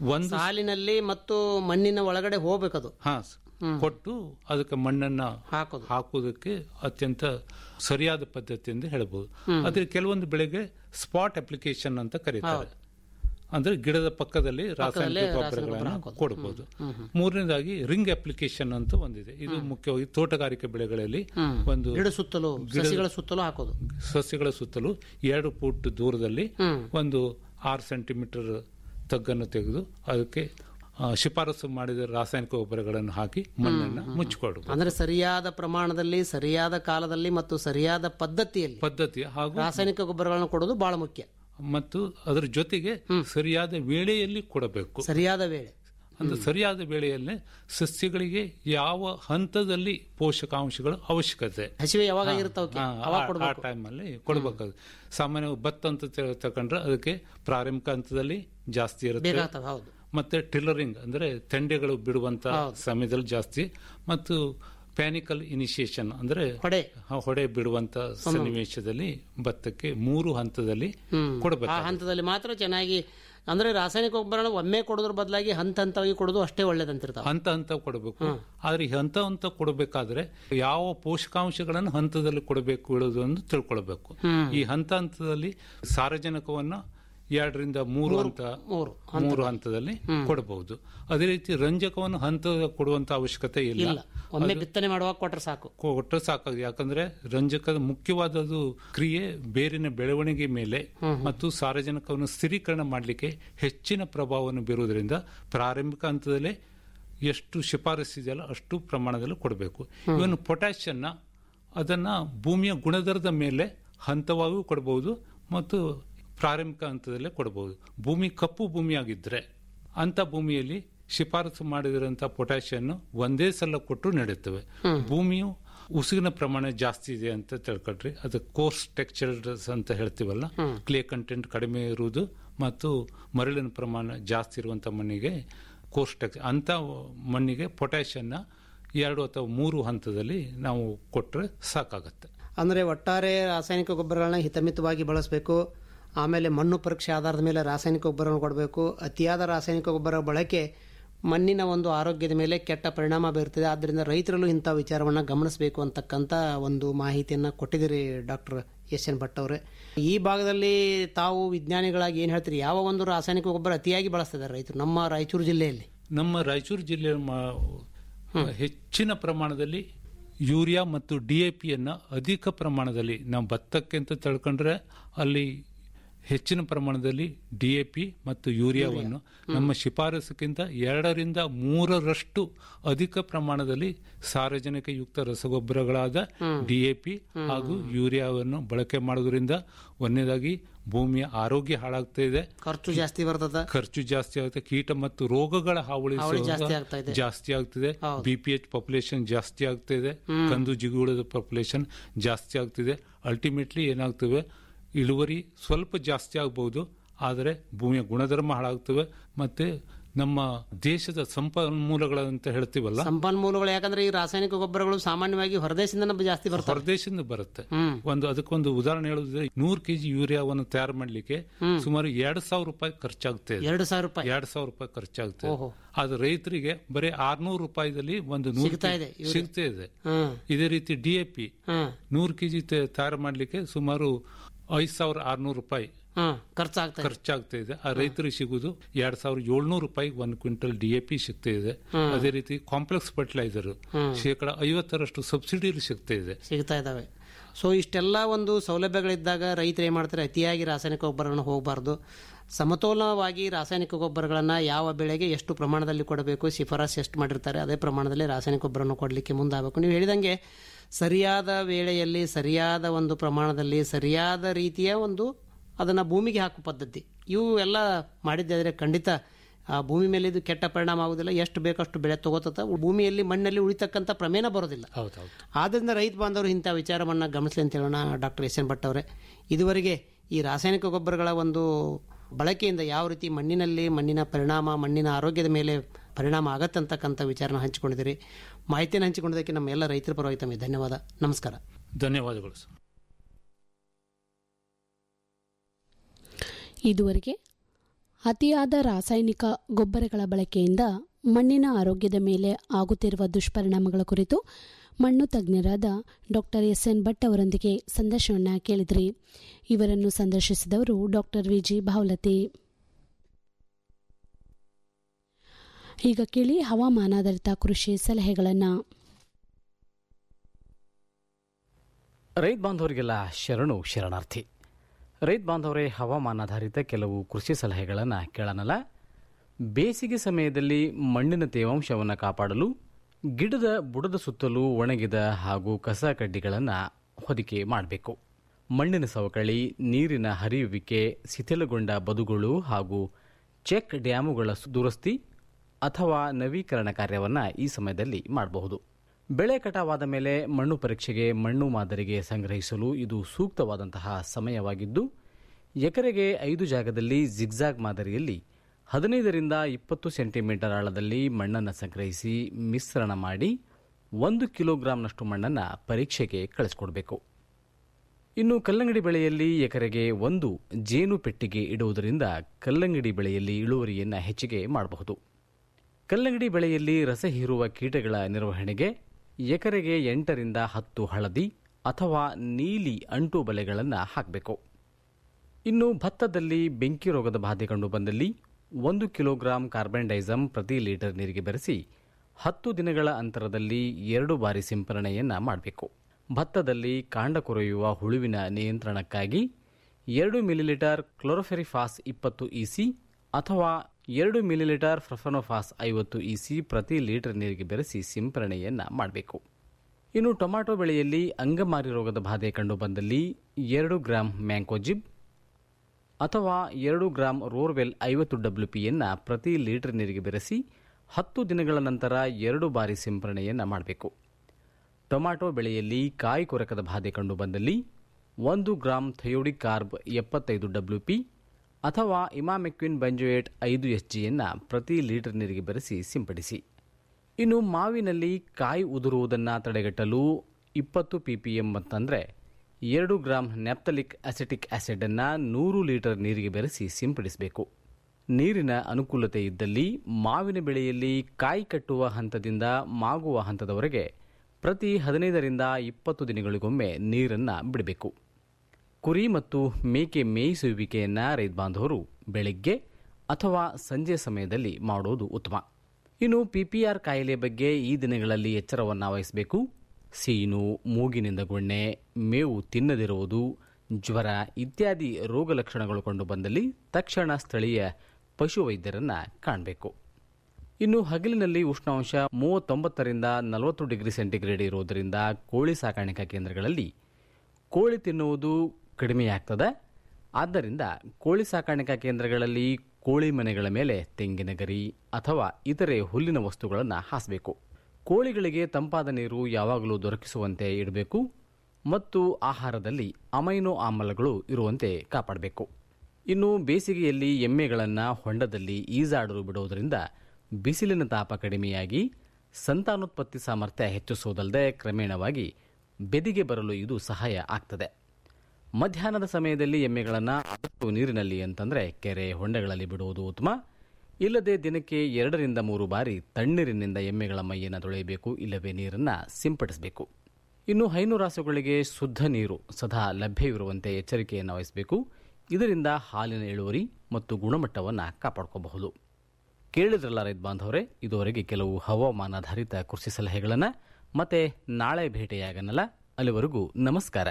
ಒಂದು ಸಾಲಿನಲ್ಲಿ ಮತ್ತು ಮಣ್ಣಿನ ಒಳಗಡೆ ಹೋಗ್ಬೇಕದು ಹಾ ಸ- ಕೊಟ್ಟು ಅದಕ್ಕೆ ಮಣ್ಣನ್ನ ಹಾಕೋದು ಹಾಕುವುದಕ್ಕೆ ಅತ್ಯಂತ ಸರಿಯಾದ ಪದ್ಧತಿ ಎಂದು ಹೇಳಬಹುದು ಆದ್ರೆ ಕೆಲವೊಂದು ಬೆಳೆಗೆ ಸ್ಪಾಟ್ ಅಪ್ಲಿಕೇಶನ್ ಅಂತ ಕರೀತಾರೆ ಅಂದ್ರೆ ಗಿಡದ ಪಕ್ಕದಲ್ಲಿ ರಾಸಾಯನಿಕ ಗೊಬ್ಬರಗಳನ್ನು ಕೊಡಬಹುದು ಮೂರನೇದಾಗಿ ರಿಂಗ್ ಅಪ್ಲಿಕೇಶನ್ ಅಂತ ಒಂದಿದೆ ಇದು ಮುಖ್ಯವಾಗಿ ತೋಟಗಾರಿಕೆ ಬೆಳೆಗಳಲ್ಲಿ ಒಂದು ಗಿಡ ಸುತ್ತಲೂ ಸಸಿಗಳ ಸುತ್ತಲೂ ಹಾಕೋದು ಸಸ್ಯಗಳ ಸುತ್ತಲೂ ಎರಡು ಫೂಟ್ ದೂರದಲ್ಲಿ ಒಂದು ಆರು ಸೆಂಟಿಮೀಟರ್ ತಗ್ಗನ್ನು ತೆಗೆದು ಅದಕ್ಕೆ ಆ, ಶಿಫಾರಸು ಮಾಡಿದ ರಾಸಾಯನಿಕ ಗೊಬ್ಬರಗಳನ್ನು ಹಾಕಿ ಮಣ್ಣನ್ನು ಮುಚ್ಚಿಕೊಡು ಅಂದ್ರೆ ಸರಿಯಾದ ಪ್ರಮಾಣದಲ್ಲಿ ಸರಿಯಾದ ಕಾಲದಲ್ಲಿ ಮತ್ತು ಸರಿಯಾದ ಪದ್ಧತಿಯಲ್ಲಿ ಪದ್ಧತಿ ಹಾಗೂ ರಾಸಾಯನಿಕ ಗೊಬ್ಬರಗಳನ್ನು ಕೊಡೋದು ಬಹಳ ಮುಖ್ಯ ಮತ್ತು ಅದರ ಜೊತೆಗೆ ಸರಿಯಾದ ವೇಳೆಯಲ್ಲಿ ಕೊಡಬೇಕು ಸರಿಯಾದ ವೇಳೆ ಅಂದ್ರೆ ಸರಿಯಾದ ವೇಳೆಯಲ್ಲಿ ಸಸ್ಯಗಳಿಗೆ ಯಾವ ಹಂತದಲ್ಲಿ ಪೋಷಕಾಂಶಗಳ ಅವಶ್ಯಕತೆ ಹಸಿವೆ ಯಾವಾಗ ಇರ್ತಾವ ಹಾ, ಆ- ಆ ಟೈಮಲ್ಲಿ ಕೊಡಬೇಕಾಗುತ್ತೆ ಸಾಮಾನ್ಯ ಭತ್ತ ಅಂತ ತ- ತಕೊಂಡ್ರೆ ಅದಕ್ಕೆ ಪ್ರಾರಂಭಿಕ ಹಂತದಲ್ಲಿ ಜಾಸ್ತಿ ಇರುತ್ತೆ ಬೇಕಾಗ್ತವೆ ಹೌದು ಮತ್ತೆ ಟಿಲ್ಲರಿಂಗ್ ಅಂದ್ರೆ ತೆಂಡೆಗಳು ಬಿಡುವಂತ ಸಮಯದಲ್ಲಿ ಜಾಸ್ತಿ ಮತ್ತು ಪ್ಯಾನಿಕಲ್ ಇನಿಷಿಯೇಷನ್ ಅಂದ್ರೆ ಹೊಡೆ ಆ ಹೊಡೆ ಬಿಡುವಂತ ಸನ್ನಿವೇಶದಲ್ಲಿ ಭತ್ತಕ್ಕೆ ಮೂರು ಹಂತದಲ್ಲಿ ಆ ಕೊಡಬೇಕು ಹಂತದಲ್ಲಿ ಮಾತ್ರ ಚೆನ್ನಾಗಿ ಅಂದ್ರೆ ರಾಸಾಯನಿಕ ಗೊಬ್ಬರನ ಒಮ್ಮೆ ಕೊಡೋದ್ರ ಬದಲಾಗಿ ಹಂತ ಹಂತವಾಗಿ ಕೊಡೋದು ಅಷ್ಟೇ ಒಳ್ಳೇದಂತಿರ್ತಾವ ಹಂತ ಹಂತ ಕೊಡಬೇಕು ಆದ್ರೆ ಈ ಹಂತ ಹಂತ ಕೊಡಬೇಕಾದ್ರೆ ಯಾವ ಪೋಷಕಾಂಶಗಳನ್ನು ಹಂತದಲ್ಲಿ ಕೊಡಬೇಕು ಹೇಳೋದನ್ನು ತಿಳ್ಕೊಳ್ಬೇಕು ಈ ಹಂತ ಹಂತದಲ್ಲಿ ಸಾರಜನಕವನ್ನ ಎರಡರಿಂದ ಮೂರು ಹಂತ ಮೂರು ಮೂರು ಹಂತದಲ್ಲಿ ಕೊಡಬಹುದು ಅದೇ ರೀತಿ ರಂಜಕವನ್ನು ಹಂತ ಕೊಡುವಂತ ಅವಶ್ಯಕತೆ ಇಲ್ಲ ಇಲ್ಲ ಒಮ್ಮೆ ಬಿತ್ತನೆ ಮಾಡುವಾಗ ಕೊಟ್ರೆ ಸಾಕು ಕೊಟ್ಟರೆ ಸಾಕಾಗಿದೆ ಯಾಕಂದ್ರೆ ರಂಜಕದ ಮುಖ್ಯವಾದದು ಕ್ರಿಯೆ ಬೇರಿನ ಬೆಳವಣಿಗೆ ಮೇಲೆ ಮತ್ತು ಸಾರಜನಕವನ್ನು ಸ್ಥಿರೀಕರಣ ಮಾಡಲಿಕ್ಕೆ ಹೆಚ್ಚಿನ ಪ್ರಭಾವವನ್ನು ಬೀರುವುದರಿಂದ ಪ್ರಾರಂಭಿಕ ಹಂತದಲ್ಲೇ ಎಷ್ಟು ಶಿಫಾರಸ್ಸಿದೆಯಲ್ಲ ಅಷ್ಟು ಪ್ರಮಾಣದಲ್ಲಿ ಕೊಡಬೇಕು ಇವನು ಪೊಟ್ಯಾಷಿಯನ್ನ ಅದನ್ನ ಭೂಮಿಯ ಗುಣದರದ ಮೇಲೆ ಹಂತವಾಗಿಯೂ ಕೊಡಬಹುದು ಮತ್ತು ಪ್ರಾರಂಭಿಕ ಹಂತದಲ್ಲೇ ಕೊಡಬಹುದು ಭೂಮಿ ಕಪ್ಪು ಭೂಮಿಯಾಗಿದ್ರೆ ಅಂತ ಭೂಮಿಯಲ್ಲಿ ಶಿಫಾರಸು ಮಾಡಿದಂತ ಪೊಟ್ಯಾಷಿಯನ್ನು ಒಂದೇ ಸಲ ಕೊಟ್ಟು ನಡೆಯುತ್ತವೆ ಭೂಮಿಯು ಉಸುಗಿನ ಪ್ರಮಾಣ ಜಾಸ್ತಿ ಇದೆ ಅಂತ ತಿಳ್ಕೊಳ್ರಿ ಅದು ಕೋರ್ಸ್ ಟೆಕ್ಸ್ಚರ್ಸ್ ಅಂತ ಹೇಳ್ತೀವಲ್ಲ ಕ್ಲೇ ಕಂಟೆಂಟ್ ಕಡಿಮೆ ಇರುವುದು ಮತ್ತು ಮರಳಿನ ಪ್ರಮಾಣ ಜಾಸ್ತಿ ಇರುವಂತ ಮಣ್ಣಿಗೆ ಕೋರ್ಸ್ ಟೆಕ್ಸ್ ಅಂತ ಮಣ್ಣಿಗೆ ಪೊಟ್ಯಾಷಿಯನ್ನ ಎರಡು ಅಥವಾ ಮೂರು ಹಂತದಲ್ಲಿ ನಾವು ಕೊಟ್ಟರೆ ಸಾಕಾಗತ್ತೆ ಅಂದ್ರೆ ಒಟ್ಟಾರೆ ರಾಸಾಯನಿಕ ಗೊಬ್ಬರಗಳನ್ನ ಹಿತಮಿತವಾಗಿ ಬಳಸಬೇಕು ಆಮೇಲೆ ಮಣ್ಣು ಪರೀಕ್ಷೆ ಆಧಾರದ ಮೇಲೆ ರಾಸಾಯನಿಕ ಗೊಬ್ಬರವನ್ನು ಕೊಡಬೇಕು ಅತಿಯಾದ ರಾಸಾಯನಿಕ ಗೊಬ್ಬರ ಬಳಕೆ ಮಣ್ಣಿನ ಒಂದು ಆರೋಗ್ಯದ ಮೇಲೆ ಕೆಟ್ಟ ಪರಿಣಾಮ ಬೀರ್ತದೆ ಆದ್ದರಿಂದ ರೈತರಲ್ಲೂ ಇಂಥ ವಿಚಾರವನ್ನು ಗಮನಿಸಬೇಕು ಅಂತಕ್ಕಂಥ ಒಂದು ಮಾಹಿತಿಯನ್ನು ಕೊಟ್ಟಿದ್ದೀರಿ ಡಾಕ್ಟರ್ ಎಸ್ ಎನ್ ಭಟ್ ಅವರೇ ಈ ಭಾಗದಲ್ಲಿ ತಾವು ವಿಜ್ಞಾನಿಗಳಾಗಿ ಏನು ಹೇಳ್ತೀರಿ ಯಾವ ಒಂದು ರಾಸಾಯನಿಕ ಗೊಬ್ಬರ ಅತಿಯಾಗಿ ಬಳಸ್ತಿದ್ದಾರೆ ರೈತರು ನಮ್ಮ ರಾಯಚೂರು ಜಿಲ್ಲೆಯಲ್ಲಿ ನಮ್ಮ ರಾಯಚೂರು ಜಿಲ್ಲೆಯ ಮ- ಹೆಚ್ಚಿನ ಪ್ರಮಾಣದಲ್ಲಿ ಯೂರಿಯಾ ಮತ್ತು ಡಿ ಎ ಪಿಯನ್ನು ಅಧಿಕ ಪ್ರಮಾಣದಲ್ಲಿ ನಾವು ಭತ್ತಕ್ಕೆ ಅಂತ ತಿಳ್ಕೊಂಡ್ರೆ ಅಲ್ಲಿ ಹೆಚ್ಚಿನ ಪ್ರಮಾಣದಲ್ಲಿ ಡಿ ಎ ಪಿ ಮತ್ತು ಯೂರಿಯಾವನ್ನು ನಮ್ಮ ಶಿಫಾರಸುಕ್ಕಿಂತ ಎರಡರಿಂದ ಮೂರರಷ್ಟು ಅಧಿಕ ಪ್ರಮಾಣದಲ್ಲಿ ಸಾರ್ವಜನಿಕ ಯುಕ್ತ ರಸಗೊಬ್ಬರಗಳಾದ ಡಿ ಎ ಪಿ ಹಾಗೂ ಯೂರಿಯಾವನ್ನು ಬಳಕೆ ಮಾಡೋದ್ರಿಂದ ಒಂದನೇದಾಗಿ ಭೂಮಿಯ ಆರೋಗ್ಯ ಹಾಳಾಗ್ತಾ ಇದೆ ಖರ್ಚು ಜಾಸ್ತಿ ಬರ್ತದ ಖರ್ಚು ಜಾಸ್ತಿ ಆಗುತ್ತೆ ಕೀಟ ಮತ್ತು ರೋಗಗಳ ಹಾವಳಿ ಹಾವಳಿ ಸಹ ಜಾಸ್ತಿ ಆಗ್ತಾ ಇದೆ. ಜಾಸ್ತಿ ಆಗ್ತಿದೆ ಬಿ ಪಿ ಎಚ್ ಪಾಪ್ಯುಲೇಷನ್ ಜಾಸ್ತಿ ಆಗ್ತಿದೆ ಕಂದು ಜಿಗುಳದ ಪಾಪ್ಯುಲೇಷನ್ ಜಾಸ್ತಿ ಆಗ್ತಿದೆ ಅಲ್ಟಿಮೇಟ್ಲಿ ಏನಾಗ್ತವೆ ಇಳುವರಿ ಸ್ವಲ್ಪ ಜಾಸ್ತಿ ಆಗ್ಬಹುದು ಆದರೆ ಭೂಮಿಯ ಗುಣಧರ್ಮ ಹಾಳಾಗ್ತವೆ ಮತ್ತೆ ನಮ್ಮ ದೇಶದ ಸಂಪನ್ಮೂಲಗಳಂತ ಹೇಳ್ತೀವಲ್ಲ ಸಂಪನ್ಮೂಲಗಳು ಯಾಕಂದ್ರೆ ಈ ರಾಸಾಯನಿಕ ಗೊಬ್ಬರಗಳು ಸಾಮಾನ್ಯವಾಗಿ ಹೊರದೇಶದಿಂದ ಜಾಸ್ತಿ ಬರ್ತವೆ ಹೊರದೇಶದಿಂದ ಬರುತ್ತೆ ಒಂದು ಅದಕ್ಕೊಂದು ಉದಾಹರಣೆ ಹೇಳುದಿದ್ರೆ ನೂರು ಕೆಜಿ ಯೂರಿಯಾವನ್ನು ತಯಾರು ಮಾಡ್ಲಿಕ್ಕೆ ಸುಮಾರು ಎರಡ್ ಸಾವಿರ ರೂಪಾಯಿ ಖರ್ಚಾಗ್ತಾ ಇದೆ ಎರಡು ಸಾವಿರ ರೂಪಾಯಿ ಎರಡ್ ಸಾವಿರ ರೂಪಾಯಿ ಖರ್ಚಾಗ್ತದೆ ಆದ್ರೆ ರೈತರಿಗೆ ಬರೀ ಆರ್ನೂರು ರೂಪಾಯಿದಲ್ಲಿ ಒಂದು ನೂರು ಸಿಗ್ತಾ ಇದೆ, ಕೆ- ಸಿಗ್ತಾ ಇದೆ ಹ್ಮ್ ಇದೇ ರೀತಿ ಡಿ ಎ ಪಿ ಹ್ಮ್ ನೂರು ಕೆಜಿ ತಯಾರು ಮಾಡ್ಲಿಕ್ಕೆ ಸುಮಾರು ಐದ್ ಸಾವಿರ ಆರ್ನೂರು ರೂಪಾಯಿ ಹ್ಮ್ ಖರ್ಚಾಗ್ತಾ ಇದೆ ಖರ್ಚಾಗ್ತಾ ಇದೆ ಆ ರೈತರಿಗೆ ಸಿಗುದು ಎರಡ್ ಸಾವಿರದ ಏಳ್ನೂರು ರೂಪಾಯಿ ಒಂದು ಕ್ವಿಂಟಲ್ ಡಿ ಎ ಪಿ ಸಿಗ್ತಾ ಇದೆ ಅದೇ ರೀತಿ ಕಾಂಪ್ಲೆಕ್ಸ್ ಫರ್ಟಿಲೈಸರ್ ಶೇಕಡ ಐವತ್ತರಷ್ಟು ಸಬ್ಸಿಡಿ ಸಿಗ್ತಾ ಇದೆ ಸಿಗ್ತಾ ಇದ್ದಾವೆ ಸೊ ಇಷ್ಟೆಲ್ಲ ಒಂದು ಸೌಲಭ್ಯಗಳಿದ್ದಾಗ ರೈತರು ಏನು ಮಾಡ್ತಾರೆ ಅತಿಯಾಗಿ ರಾಸಾಯನಿಕ ಗೊಬ್ಬರಗಳನ್ನು ಹೋಗಬಾರ್ದು ಸಮತೋಲನವಾಗಿ ರಾಸಾಯನಿಕ ಗೊಬ್ಬರಗಳನ್ನು ಯಾವ ಬೆಳೆಗೆ ಎಷ್ಟು ಪ್ರಮಾಣದಲ್ಲಿ ಕೊಡಬೇಕು ಶಿಫಾರಸ್ ಎಷ್ಟು ಮಾಡಿರ್ತಾರೆ ಅದೇ ಪ್ರಮಾಣದಲ್ಲಿ ರಾಸಾಯನಿಕ ಗೊಬ್ಬರವನ್ನು ಕೊಡಲಿಕ್ಕೆ ಮುಂದಾಗಬೇಕು ನೀವು ಹೇಳಿದಂಗೆ ಸರಿಯಾದ ವೇಳೆಯಲ್ಲಿ ಸರಿಯಾದ ಒಂದು ಪ್ರಮಾಣದಲ್ಲಿ ಸರಿಯಾದ ರೀತಿಯ ಒಂದು ಅದನ್ನು ಭೂಮಿಗೆ ಹಾಕುವ ಪದ್ಧತಿ ಇವು ಎಲ್ಲ ಮಾಡಿದ್ದಾದರೆ ಖಂಡಿತ ಆ ಭೂಮಿ ಮೇಲೆ ಇದು ಕೆಟ್ಟ ಪರಿಣಾಮ ಆಗುವುದಿಲ್ಲ ಎಷ್ಟು ಬೇಕಷ್ಟು ಬೆಳೆ ತಗೋತತ ಭೂಮಿಯಲ್ಲಿ ಮಣ್ಣಲ್ಲಿ ಉಳಿತಕ್ಕಂಥ ಪ್ರಮೇನ ಬರೋದಿಲ್ಲ ಹೌದೌದು ಆದ್ದರಿಂದ ರೈತ ಬಾಂಧವರು ಇಂಥ ವಿಚಾರವನ್ನು ಗಮನಿಸಲಿ ಅಂತ ಹೇಳೋಣ ಡಾಕ್ಟರ್ ಎಸ್ ಎನ್ ಭಟ್ ಅವರೇ ಇದುವರೆಗೆ ಈ ರಾಸಾಯನಿಕ ಗೊಬ್ಬರಗಳ ಒಂದು ಬಳಕೆಯಿಂದ ಯಾವ ರೀತಿ ಮಣ್ಣಿನಲ್ಲಿ ಮಣ್ಣಿನ ಪರಿಣಾಮ ಮಣ್ಣಿನ ಆರೋಗ್ಯದ ಮೇಲೆ ಪರಿಣಾಮ ಆಗತ್ತಂತಕ್ಕಂಥ ವಿಚಾರನ ಹಂಚಿಕೊಂಡಿದ್ದೀರಿ ಮಾಹಿತಿಯನ್ನು ಹಂಚಿಕೊಂಡಿದ್ದಕ್ಕೆ ನಮ್ಮ ಎಲ್ಲ ರೈತರ ಪರವಾಗಿ ತಮಗೆ ಧನ್ಯವಾದ ನಮಸ್ಕಾರ ಧನ್ಯವಾದಗಳು ಸರ್ ಇದುವರೆಗೆ ಅತಿಯಾದ ರಾಸಾಯನಿಕ ಗೊಬ್ಬರಗಳ ಬಳಕೆಯಿಂದ ಮಣ್ಣಿನ ಆರೋಗ್ಯದ ಮೇಲೆ ಆಗುತ್ತಿರುವ ದುಷ್ಪರಿಣಾಮಗಳ ಕುರಿತು ಮಣ್ಣು ತಜ್ಞರಾದ ಡಾಕ್ಟರ್ ಎಸ್ ಎನ್ ಭಟ್ ಅವರೊಂದಿಗೆ ಸಂದರ್ಶನವನ್ನ ಕೇಳಿದ್ರಿ ಇವರನ್ನು ಸಂದರ್ಶಿಸಿದವರು ಡಾಕ್ಟರ್ ವಿಜಿ ಭಾವಲತಿ ಈಗ ಕೇಳಿ ಹವಾಮಾನಾಧಾರಿತ ಕೃಷಿ ಸಲಹೆಗಳನ್ನು ರೈತ ಬಾಂಧವರಿಗೆಲ್ಲ ಶರಣು ಶರಣಾರ್ಥಿ ರೈತ ಬಾಂಧವರೇ ಹವಾಮಾನಾಧಾರಿತ ಕೆಲವು ಕೃಷಿ ಸಲಹೆಗಳನ್ನು ಕೇಳೋಣಲ್ಲ ಬೇಸಿಗೆ ಸಮಯದಲ್ಲಿ ಮಣ್ಣಿನ ತೇವಾಂಶವನ್ನು ಕಾಪಾಡಲು ಗಿಡದ ಬುಡದ ಸುತ್ತಲೂ ಒಣಗಿದ ಹಾಗೂ ಕಸ ಕಡ್ಡಿಗಳನ್ನು ಹೊದಿಕೆ ಮಾಡಬೇಕು ಮಣ್ಣಿನ ಸವಕಳಿ ನೀರಿನ ಹರಿಯುವಿಕೆ ಶಿಥಿಲಗೊಂಡ ಬದುಗಳು ಹಾಗೂ ಚೆಕ್ ಡ್ಯಾಮುಗಳ ದುರಸ್ತಿ ಅಥವಾ ನವೀಕರಣ ಕಾರ್ಯವನ್ನು ಈ ಸಮಯದಲ್ಲಿ ಮಾಡಬಹುದು ಬೆಳೆ ಕಟಾವಾದ ಮೇಲೆ ಮಣ್ಣು ಪರೀಕ್ಷೆಗೆ ಮಣ್ಣು ಮಾದರಿಗೆ ಸಂಗ್ರಹಿಸಲು ಇದು ಸೂಕ್ತವಾದಂತಹ ಸಮಯವಾಗಿದ್ದು ಎಕರೆಗೆ ಐದು ಜಾಗದಲ್ಲಿ ಜಿಗ್ಜಾಗ್ ಮಾದರಿಯಲ್ಲಿ ಹದಿನೈದರಿಂದ ಇಪ್ಪತ್ತು ಸೆಂಟಿಮೀಟರ್ ಆಳದಲ್ಲಿ ಮಣ್ಣನ್ನು ಸಂಗ್ರಹಿಸಿ ಮಿಶ್ರಣ ಮಾಡಿ ಒಂದು ಕಿಲೋಗ್ರಾಂನಷ್ಟು ಮಣ್ಣನ್ನು ಪರೀಕ್ಷೆಗೆ ಕಳಿಸಿಕೊಡಬೇಕು ಇನ್ನು ಕಲ್ಲಂಗಡಿ ಬೆಳೆಯಲ್ಲಿ ಎಕರೆಗೆ ಒಂದು ಜೇನು ಪೆಟ್ಟಿಗೆ ಇಡುವುದರಿಂದ ಕಲ್ಲಂಗಡಿ ಬೆಳೆಯಲ್ಲಿ ಇಳುವರಿಯನ್ನು ಹೆಚ್ಚಿಗೆ ಮಾಡಬಹುದು ಕಲ್ಲಂಗಡಿ ಬೆಳೆಯಲ್ಲಿ ರಸ ಹೀರುವ ಕೀಟಗಳ ನಿರ್ವಹಣೆಗೆ ಎಕರೆಗೆ ಎಂಟರಿಂದ ಹತ್ತು ಹಳದಿ ಅಥವಾ ನೀಲಿ ಅಂಟು ಬಲೆಗಳನ್ನು ಹಾಕಬೇಕು ಇನ್ನು ಭತ್ತದಲ್ಲಿ ಬೆಂಕಿ ರೋಗದ ಬಾಧೆ ಕಂಡು ಬಂದಲ್ಲಿ ಒಂದು ಕಿಲೋಗ್ರಾಂ ಕಾರ್ಬನ್ ಡೈಸಮ್ ಪ್ರತಿ ಲೀಟರ್ ನೀರಿಗೆ ಬೆರೆಸಿ ಹತ್ತು ದಿನಗಳ ಅಂತರದಲ್ಲಿ ಎರಡು ಬಾರಿ ಸಿಂಪರಣೆಯನ್ನು ಮಾಡಬೇಕು ಭತ್ತದಲ್ಲಿ ಕಾಂಡ ಕೊರೆಯುವ ಹುಳುವಿನ ನಿಯಂತ್ರಣಕ್ಕಾಗಿ ಎರಡು ಮಿಲಿಲೀಟರ್ ಕ್ಲೋರೋಫೆರಿಫಾಸ್ ಇಪ್ಪತ್ತು ಇಸಿ ಅಥವಾ ಎರಡು ಮಿಲಿಲೀಟರ್ ಫ್ರಫನೋಫಾಸ್ ಐವತ್ತು ಇಸಿ ಪ್ರತಿ ಲೀಟರ್ ನೀರಿಗೆ ಬೆರೆಸಿ ಸಿಂಪರಣೆಯನ್ನು ಮಾಡಬೇಕು ಇನ್ನು ಟೊಮ್ಯಾಟೊ ಬೆಳೆಯಲ್ಲಿ ಅಂಗಮಾರಿ ರೋಗದ ಬಾಧೆ ಕಂಡು ಬಂದಲ್ಲಿ ಎರಡು ಗ್ರಾಂ ಮ್ಯಾಂಕೋಜಿಬ್ ಅಥವಾ ಎರಡು ಗ್ರಾಂ ರೋರ್ವೆಲ್ ಐವತ್ತು ಡಬ್ಲ್ಯೂ ಪಿಯನ್ನು ಪ್ರತಿ ಲೀಟರ್ ನೀರಿಗೆ ಬೆರೆಸಿ ಹತ್ತು ದಿನಗಳ ನಂತರ ಎರಡು ಬಾರಿ ಸಿಂಪರಣೆಯನ್ನು ಮಾಡಬೇಕು ಟೊಮ್ಯಾಟೊ ಬೆಳೆಯಲ್ಲಿ ಕಾಯಿ ಕೊರಕದ ಬಾಧೆ ಕಂಡು ಬಂದಲ್ಲಿ ಒಂದು ಗ್ರಾಂ ಥಯೋಡಿಕ್ ಕಾರ್ಬ್ ಎಪ್ಪತ್ತೈದು ಡಬ್ಲ್ಯೂ ಪಿ ಅಥವಾ ಇಮಾಮೆಕ್ವಿನ್ ಬಂಜೋಯೇಟ್ ಐದು ಎಸ್ ಜಿಯನ್ನು ಪ್ರತಿ ಲೀಟರ್ ನೀರಿಗೆ ಬೆರೆಸಿ ಸಿಂಪಡಿಸಿ ಇನ್ನು ಮಾವಿನಲ್ಲಿ ಕಾಯಿ ಉದುರುವುದನ್ನು ತಡೆಗಟ್ಟಲು ಇಪ್ಪತ್ತು ಪಿ ಪಿ ಎಂ ಅಂತಂದರೆ ಎರಡು ಗ್ರಾಂ ನೆಪ್ತಲಿಕ್ ಅಸಿಟಿಕ್ ಆಸಿಡನ್ನು ನೂರು ಲೀಟರ್ ನೀರಿಗೆ ಬೆರೆಸಿ ಸಿಂಪಡಿಸಬೇಕು ನೀರಿನ ಅನುಕೂಲತೆ ಇದ್ದಲ್ಲಿ ಮಾವಿನ ಬೆಳೆಯಲ್ಲಿ ಕಾಯಿ ಕಟ್ಟುವ ಹಂತದಿಂದ ಮಾಗುವ ಹಂತದವರೆಗೆ ಪ್ರತಿ ಹದಿನೈದರಿಂದ ಇಪ್ಪತ್ತು ದಿನಗಳಿಗೊಮ್ಮೆ ನೀರನ್ನು ಬಿಡಬೇಕು ಕುರಿ ಮತ್ತು ಮೇಕೆ ಮೇಯಿಸುವಿಕೆಯನ್ನು ರೈತ ಬಾಂಧವರು ಬೆಳಗ್ಗೆ ಅಥವಾ ಸಂಜೆ ಸಮಯದಲ್ಲಿ ಮಾಡುವುದು ಉತ್ತಮ ಇನ್ನು ಪಿಪಿಆರ್ ಕಾಯಿಲೆ ಬಗ್ಗೆ ಈ ದಿನಗಳಲ್ಲಿ ಎಚ್ಚರವನ್ನು ವಹಿಸಬೇಕು ಸೀನು ಮೂಗಿನಿಂದ ಗೊಣ್ಣೆ ಮೇವು ತಿನ್ನದಿರುವುದು ಜ್ವರ ಇತ್ಯಾದಿ ರೋಗ ಲಕ್ಷಣಗಳು ಕಂಡು ಬಂದಲ್ಲಿ ತಕ್ಷಣ ಸ್ಥಳೀಯ ಪಶುವೈದ್ಯರನ್ನು ಕಾಣಬೇಕು ಇನ್ನು ಹಗಲಿನಲ್ಲಿ ಉಷ್ಣಾಂಶ ಮೂವತ್ತೊಂಬತ್ತರಿಂದ ನಲವತ್ತು ಡಿಗ್ರಿ ಸೆಂಟಿಗ್ರೇಡ್ ಇರುವುದರಿಂದ ಕೋಳಿ ಸಾಕಾಣಿಕಾ ಕೇಂದ್ರಗಳಲ್ಲಿ ಕೋಳಿ ತಿನ್ನುವುದು ಕಡಿಮೆಯಾಗ್ತದೆ ಆದ್ದರಿಂದ ಕೋಳಿ ಸಾಕಾಣಿಕಾ ಕೇಂದ್ರಗಳಲ್ಲಿ ಕೋಳಿ ಮನೆಗಳ ಮೇಲೆ ತೆಂಗಿನ ಗರಿ ಅಥವಾ ಇತರೆ ಹುಲ್ಲಿನ ವಸ್ತುಗಳನ್ನು ಹಾಸಬೇಕು ಕೋಳಿಗಳಿಗೆ ತಂಪಾದ ನೀರು ಯಾವಾಗಲೂ ದೊರಕಿಸುವಂತೆ ಇಡಬೇಕು ಮತ್ತು ಆಹಾರದಲ್ಲಿ ಅಮೈನೋ ಆಮ್ಲಗಳು ಇರುವಂತೆ ಕಾಪಾಡಬೇಕು ಇನ್ನು ಬೇಸಿಗೆಯಲ್ಲಿ ಎಮ್ಮೆಗಳನ್ನು ಹೊಂಡದಲ್ಲಿ ಈಜಾಡಲು ಬಿಡುವುದರಿಂದ ಬಿಸಿಲಿನ ತಾಪ ಕಡಿಮೆಯಾಗಿ ಸಂತಾನೋತ್ಪತ್ತಿ ಸಾಮರ್ಥ್ಯ ಹೆಚ್ಚಿಸುವುದಲ್ಲದೆ ಕ್ರಮೇಣವಾಗಿ ಬೆದಿಗೆ ಬರಲು ಇದು ಸಹಾಯ ಆಗ್ತದೆ ಮಧ್ಯಾಹ್ನದ ಸಮಯದಲ್ಲಿ ಎಮ್ಮೆಗಳನ್ನು ಆದಷ್ಟು ನೀರಿನಲ್ಲಿ ಅಂತಂದರೆ ಕೆರೆ ಹೊಂಡಗಳಲ್ಲಿ ಬಿಡುವುದು ಉತ್ತಮ ಇಲ್ಲದೆ ದಿನಕ್ಕೆ ಎರಡರಿಂದ ಮೂರು ಬಾರಿ ತಣ್ಣೀರಿನಿಂದ ಎಮ್ಮೆಗಳ ಮೈಯನ್ನು ತೊಳೆಯಬೇಕು ಇಲ್ಲವೇ ನೀರನ್ನು ಸಿಂಪಡಿಸಬೇಕು ಇನ್ನು ಹೈನುರಾಸುಗಳಿಗೆ ಶುದ್ಧ ನೀರು ಸದಾ ಲಭ್ಯವಿರುವಂತೆ ಎಚ್ಚರಿಕೆಯನ್ನು ವಹಿಸಬೇಕು ಇದರಿಂದ ಹಾಲಿನ ಇಳುವರಿ ಮತ್ತು ಗುಣಮಟ್ಟವನ್ನು ಕಾಪಾಡ್ಕೋಬಹುದು ಕೇಳಿದ್ರಲ್ಲ ರೈತ ಬಾಂಧವರೇ ಇದುವರೆಗೆ ಕೆಲವು ಹವಾಮಾನಾಧಾರಿತ ಕೃಷಿ ಸಲಹೆಗಳನ್ನು ಮತ್ತೆ ನಾಳೆ ಭೇಟಿಯಾಗನಲ್ಲ ಅಲ್ಲಿವರೆಗೂ ನಮಸ್ಕಾರ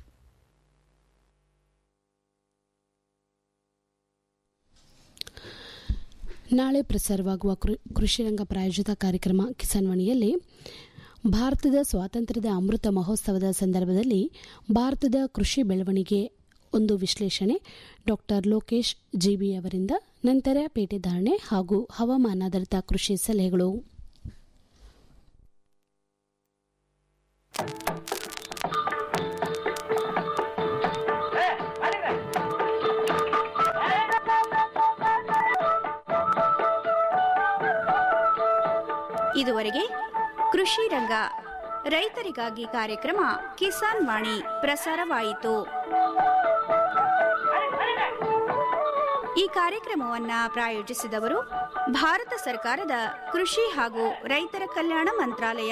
ನಾಳೆ ಪ್ರಸಾರವಾಗುವ ಕೃಷಿರಂಗ ಪ್ರಾಯೋಜಿತ ಕಾರ್ಯಕ್ರಮ ಕಿಸಾನ್ವಾಣಿಯಲ್ಲಿ ಭಾರತದ ಸ್ವಾತಂತ್ರ್ಯದ ಅಮೃತ ಮಹೋತ್ಸವದ ಸಂದರ್ಭದಲ್ಲಿ ಭಾರತದ ಕೃಷಿ ಬೆಳವಣಿಗೆ ಒಂದು ವಿಶ್ಲೇಷಣೆ ಡಾಕ್ಟರ್ ಲೋಕೇಶ್ ಜಿಬಿ ಅವರಿಂದ ನಂತರ ಪೇಟೆ ಧಾರಣೆ ಹಾಗೂ ಹವಾಮಾನಾಧಾರಿತ ಕೃಷಿ ಸಲಹೆಗಳು ಇದುವರೆಗೆ ಕೃಷಿ ರಂಗ ರೈತರಿಗಾಗಿ ಕಾರ್ಯಕ್ರಮ ಕಿಸಾನ್ ವಾಣಿ ಪ್ರಸಾರವಾಯಿತು ಈ ಕಾರ್ಯಕ್ರಮವನ್ನ ಪ್ರಾಯೋಜಿಸಿದವರು ಭಾರತ ಸರ್ಕಾರದ ಕೃಷಿ ಹಾಗೂ ರೈತರ ಕಲ್ಯಾಣ ಮಂತ್ರಾಲಯ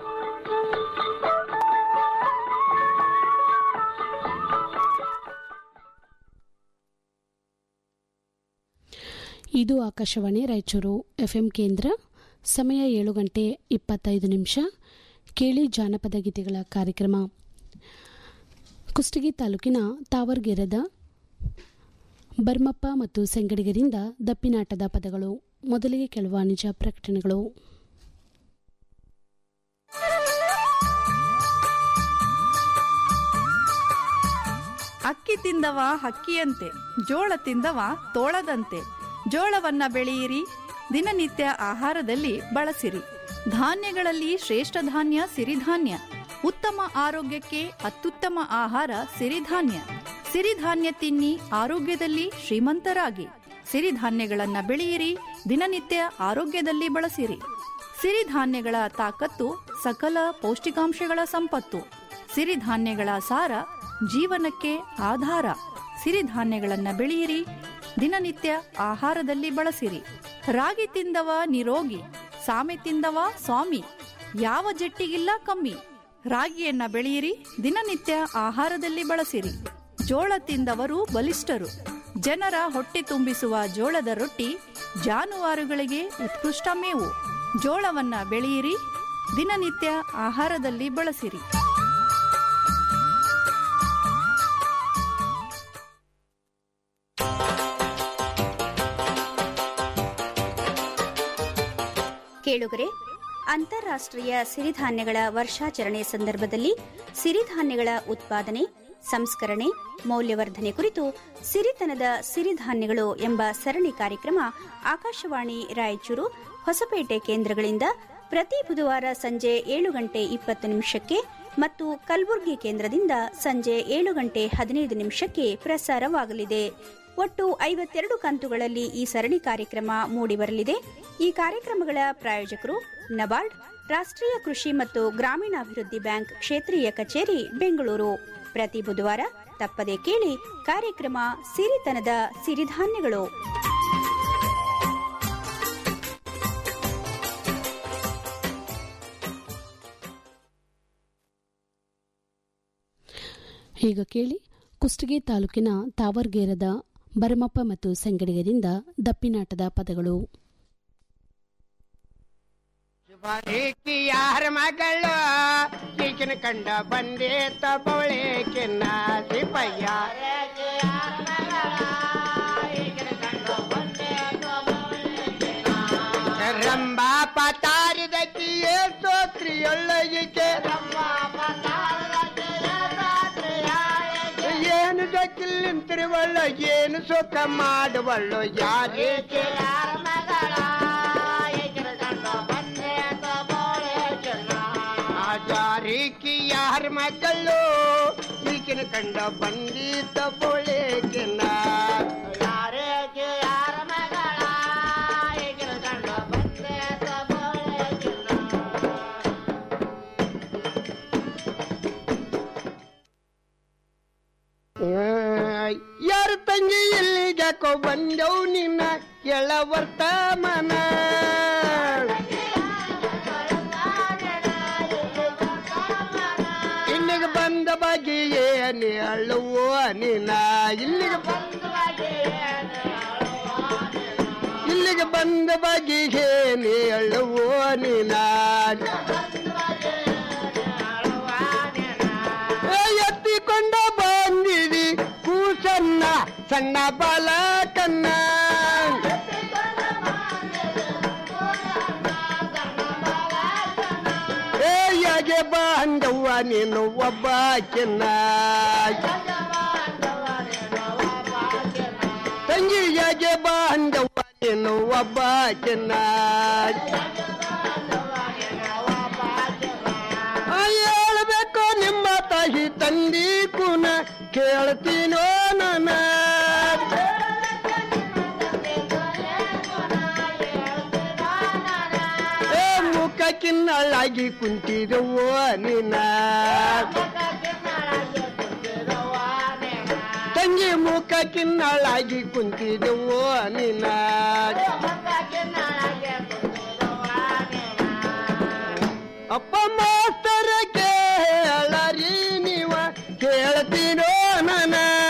ಇದು ಆಕಾಶವಾಣಿ ರಾಯಚೂರು ಎಫ್ಎಂ ಕೇಂದ್ರ ಸಮಯ ಏಳು ಗಂಟೆ ಇಪ್ಪತ್ತೈದು ನಿಮಿಷ ಕೇಳಿ ಜಾನಪದ ಗೀತೆಗಳ ಕಾರ್ಯಕ್ರಮ ಕುಷ್ಟಗಿ ತಾಲೂಕಿನ ತಾವರ್ಗೆರೆದ ಬರ್ಮಪ್ಪ ಮತ್ತು ಸೆಂಗಡಿಗರಿಂದ ದಪ್ಪಿನಾಟದ ಪದಗಳು ಮೊದಲಿಗೆ ಕೆಲ ವಾಣಿಜ್ಯ ಪ್ರಕಟಣೆಗಳು ಅಕ್ಕಿ ತಿಂದವ ಹಕ್ಕಿಯಂತೆ ಜೋಳ ತಿಂದವ ತೋಳದಂತೆ ಜೋಳವನ್ನ ಬೆಳೆಯಿರಿ ದಿನನಿತ್ಯ ಆಹಾರದಲ್ಲಿ ಬಳಸಿರಿ ಧಾನ್ಯಗಳಲ್ಲಿ ಶ್ರೇಷ್ಠ ಧಾನ್ಯ ಸಿರಿಧಾನ್ಯ ಉತ್ತಮ ಆರೋಗ್ಯಕ್ಕೆ ಅತ್ಯುತ್ತಮ ಆಹಾರ ಸಿರಿಧಾನ್ಯ ಸಿರಿಧಾನ್ಯ ತಿನ್ನಿ ಆರೋಗ್ಯದಲ್ಲಿ ಶ್ರೀಮಂತರಾಗಿ ಸಿರಿಧಾನ್ಯಗಳನ್ನ ಬೆಳೆಯಿರಿ ದಿನನಿತ್ಯ ಆರೋಗ್ಯದಲ್ಲಿ ಬಳಸಿರಿ ಸಿರಿಧಾನ್ಯಗಳ ತಾಕತ್ತು ಸಕಲ ಪೌಷ್ಟಿಕಾಂಶಗಳ ಸಂಪತ್ತು ಸಿರಿಧಾನ್ಯಗಳ ಸಾರ ಜೀವನಕ್ಕೆ ಆಧಾರ ಸಿರಿಧಾನ್ಯಗಳನ್ನ ಬೆಳೆಯಿರಿ ದಿನನಿತ್ಯ ಆಹಾರದಲ್ಲಿ ಬಳಸಿರಿ ರಾಗಿ ತಿಂದವ ನಿರೋಗಿ ಸಾಮೆ ತಿಂದವ ಸ್ವಾಮಿ ಯಾವ ಜಟ್ಟಿಗಿಲ್ಲ ಕಮ್ಮಿ ರಾಗಿಯನ್ನ ಬೆಳೆಯಿರಿ ದಿನನಿತ್ಯ ಆಹಾರದಲ್ಲಿ ಬಳಸಿರಿ ಜೋಳ ತಿಂದವರು ಬಲಿಷ್ಠರು ಜನರ ಹೊಟ್ಟೆ ತುಂಬಿಸುವ ಜೋಳದ ರೊಟ್ಟಿ ಜಾನುವಾರುಗಳಿಗೆ ಉತ್ಕೃಷ್ಟ ಮೇವು ಜೋಳವನ್ನ ಬೆಳೆಯಿರಿ ದಿನನಿತ್ಯ ಆಹಾರದಲ್ಲಿ ಬಳಸಿರಿ ಕೇಳುಗರೆ ಅಂತಾರಾಷ್ಟ್ರೀಯ ಸಿರಿಧಾನ್ಯಗಳ ವರ್ಷಾಚರಣೆ ಸಂದರ್ಭದಲ್ಲಿ ಸಿರಿಧಾನ್ಯಗಳ ಉತ್ಪಾದನೆ ಸಂಸ್ಕರಣೆ ಮೌಲ್ಯವರ್ಧನೆ ಕುರಿತು ಸಿರಿತನದ ಸಿರಿಧಾನ್ಯಗಳು ಎಂಬ ಸರಣಿ ಕಾರ್ಯಕ್ರಮ ಆಕಾಶವಾಣಿ ರಾಯಚೂರು ಹೊಸಪೇಟೆ ಕೇಂದ್ರಗಳಿಂದ ಪ್ರತಿ ಬುಧವಾರ ಸಂಜೆ ಏಳು ಗಂಟೆ ಇಪ್ಪತ್ತು ನಿಮಿಷಕ್ಕೆ ಮತ್ತು ಕಲಬುರಗಿ ಕೇಂದ್ರದಿಂದ ಸಂಜೆ ಏಳು ಗಂಟೆ ಹದಿನೈದು ನಿಮಿಷಕ್ಕೆ ಪ್ರಸಾರವಾಗಲಿದೆ ಒಟ್ಟು ಐವತ್ತೆರಡು ಕಂತುಗಳಲ್ಲಿ ಈ ಸರಣಿ ಕಾರ್ಯಕ್ರಮ ಮೂಡಿಬರಲಿದೆ ಈ ಕಾರ್ಯಕ್ರಮಗಳ ಪ್ರಾಯೋಜಕರು ನಬಾರ್ಡ್ ರಾಷ್ಟ್ರೀಯ ಕೃಷಿ ಮತ್ತು ಗ್ರಾಮೀಣಾಭಿವೃದ್ಧಿ ಬ್ಯಾಂಕ್ ಕ್ಷೇತ್ರೀಯ ಕಚೇರಿ ಬೆಂಗಳೂರು ಪ್ರತಿ ಬುಧವಾರ ತಪ್ಪದೆ ಕೇಳಿ ಕಾರ್ಯಕ್ರಮ ಸಿರಿತನದ ಸಿರಿಧಾನ್ಯಗಳು ಈಗ ಕೇಳಿ ಕುಷ್ಟಗಿ ತಾಲೂಕಿನ ತಾವರ್ಗೇರದ ಬರಮಪ್ಪ ಮತ್ತು ಸಂಗಡಿಗರಿಂದ ದಪ್ಪಿನಾಟದ ಪದಗಳು ಯಾರ ಮಗಳು ಈಗಿನ ಕಂಡ ಬಂದೆ ತಬಳೆ ಕೆನ್ನ ಸಿಪಯ್ಯ ರಂಬಾ ಪತಾರಿದಕ್ಕೆ ಸೋತ್ರಿಯೊಳ್ಳಗಿಕೆ ಏನು ಜಕ್ಕಿಲ್ಲಿಂತಿರುವಳ್ಳು ಏನು ಸುಖ ಮಾಡುವಳ್ಳು ಯಾರೇಕೆ ಯಾರ ಮಗಳ ಆಚಾರಿಕಿ ಯಾರ ಮಕ್ಕಳು ಈಗಿನ ಕಂಡ ಬಂದಿದ್ದ ಬೋಳೆಕಿನ ಯಾರೇಕೆ ಯಾರ ಮಗಳ ಈಗಿನ ಕಂಡ ಬಂದಿದ್ದ ಯಾರ ತಂಗಿ ಎಲ್ಲಿಗಾಕೋ ಬಂದವು ನಿನ್ನ ಎಳ ವರ್ತಮಾನ ಇಲ್ಲಿಗೆ ಬಂದ ಬಗ್ಗೆ ಏನಿ ಅಳುವ ನಿನ್ನ ಇಲ್ಲಿಗೆ ಇಲ್ಲಿಗೆ ಬಂದ ಬಗ್ಗೆ ಏನಿ ಅಳುವ ನಿನ್ನ ಎತ್ತಿಕೊಂಡ ಬಂದಿದಿ ಕೂಸನ್ನ ಸಣ್ಣ ಬಾಲಕನ್ನ ಏಯಗೆ ಬಾಂಧವ್ವ ನೀನು ಒಬ್ಬ ಕೆನ್ನ ತಂಗಿಯಾಗೆ ಬಾಂಧವ್ವ ನೀನು ಒಬ್ಬ ಕೆನ್ನ ಹೇಳ್ಬೇಕು ನಿಮ್ಮ ತಾಯಿ ತಂದಿ ಕುನ ಕೇಳ್ತೀನೋ ನನ್ನ ಏ ಮುಖ ಕಿನ್ನಳಾಗಿ ಕುಂತಿದವೋ ನಿನ್ನ ತಂಗಿ ತಂಗಿ ಮುಖ ಕಿನ್ನಳಾಗಿ ಕುಂತಿದೆವೋ ನಿನ್ನ ಅಪ್ಪ ಮಾಸ್ತರ ಕೇಳರಿ ನೀವ ಕೇಳ್ತೀನೋ ನನ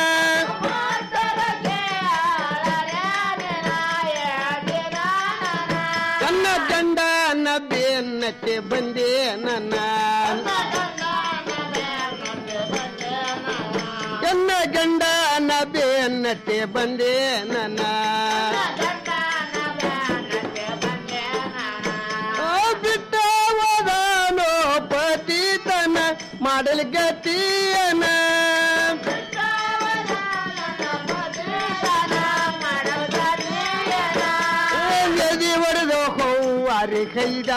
ನನ್ನ ಗಂಡ ಬೆನ್ನಕ್ಕೆ ಬಂದೆ ನನ್ನ ನನ್ನ ಗಂಡ ಬೆನ್ನಕ್ಕೆ ಬಂದೆ ನನ್ನ ಆ ಬಿಟ್ಟ ಹೋದಾನೋ ಪತಿತನ ಮಾಡಲ್ ಗತಿಯನ ಎದಿ ಹೊಡೆದು ಹೌವಾರಿ ಕೈದ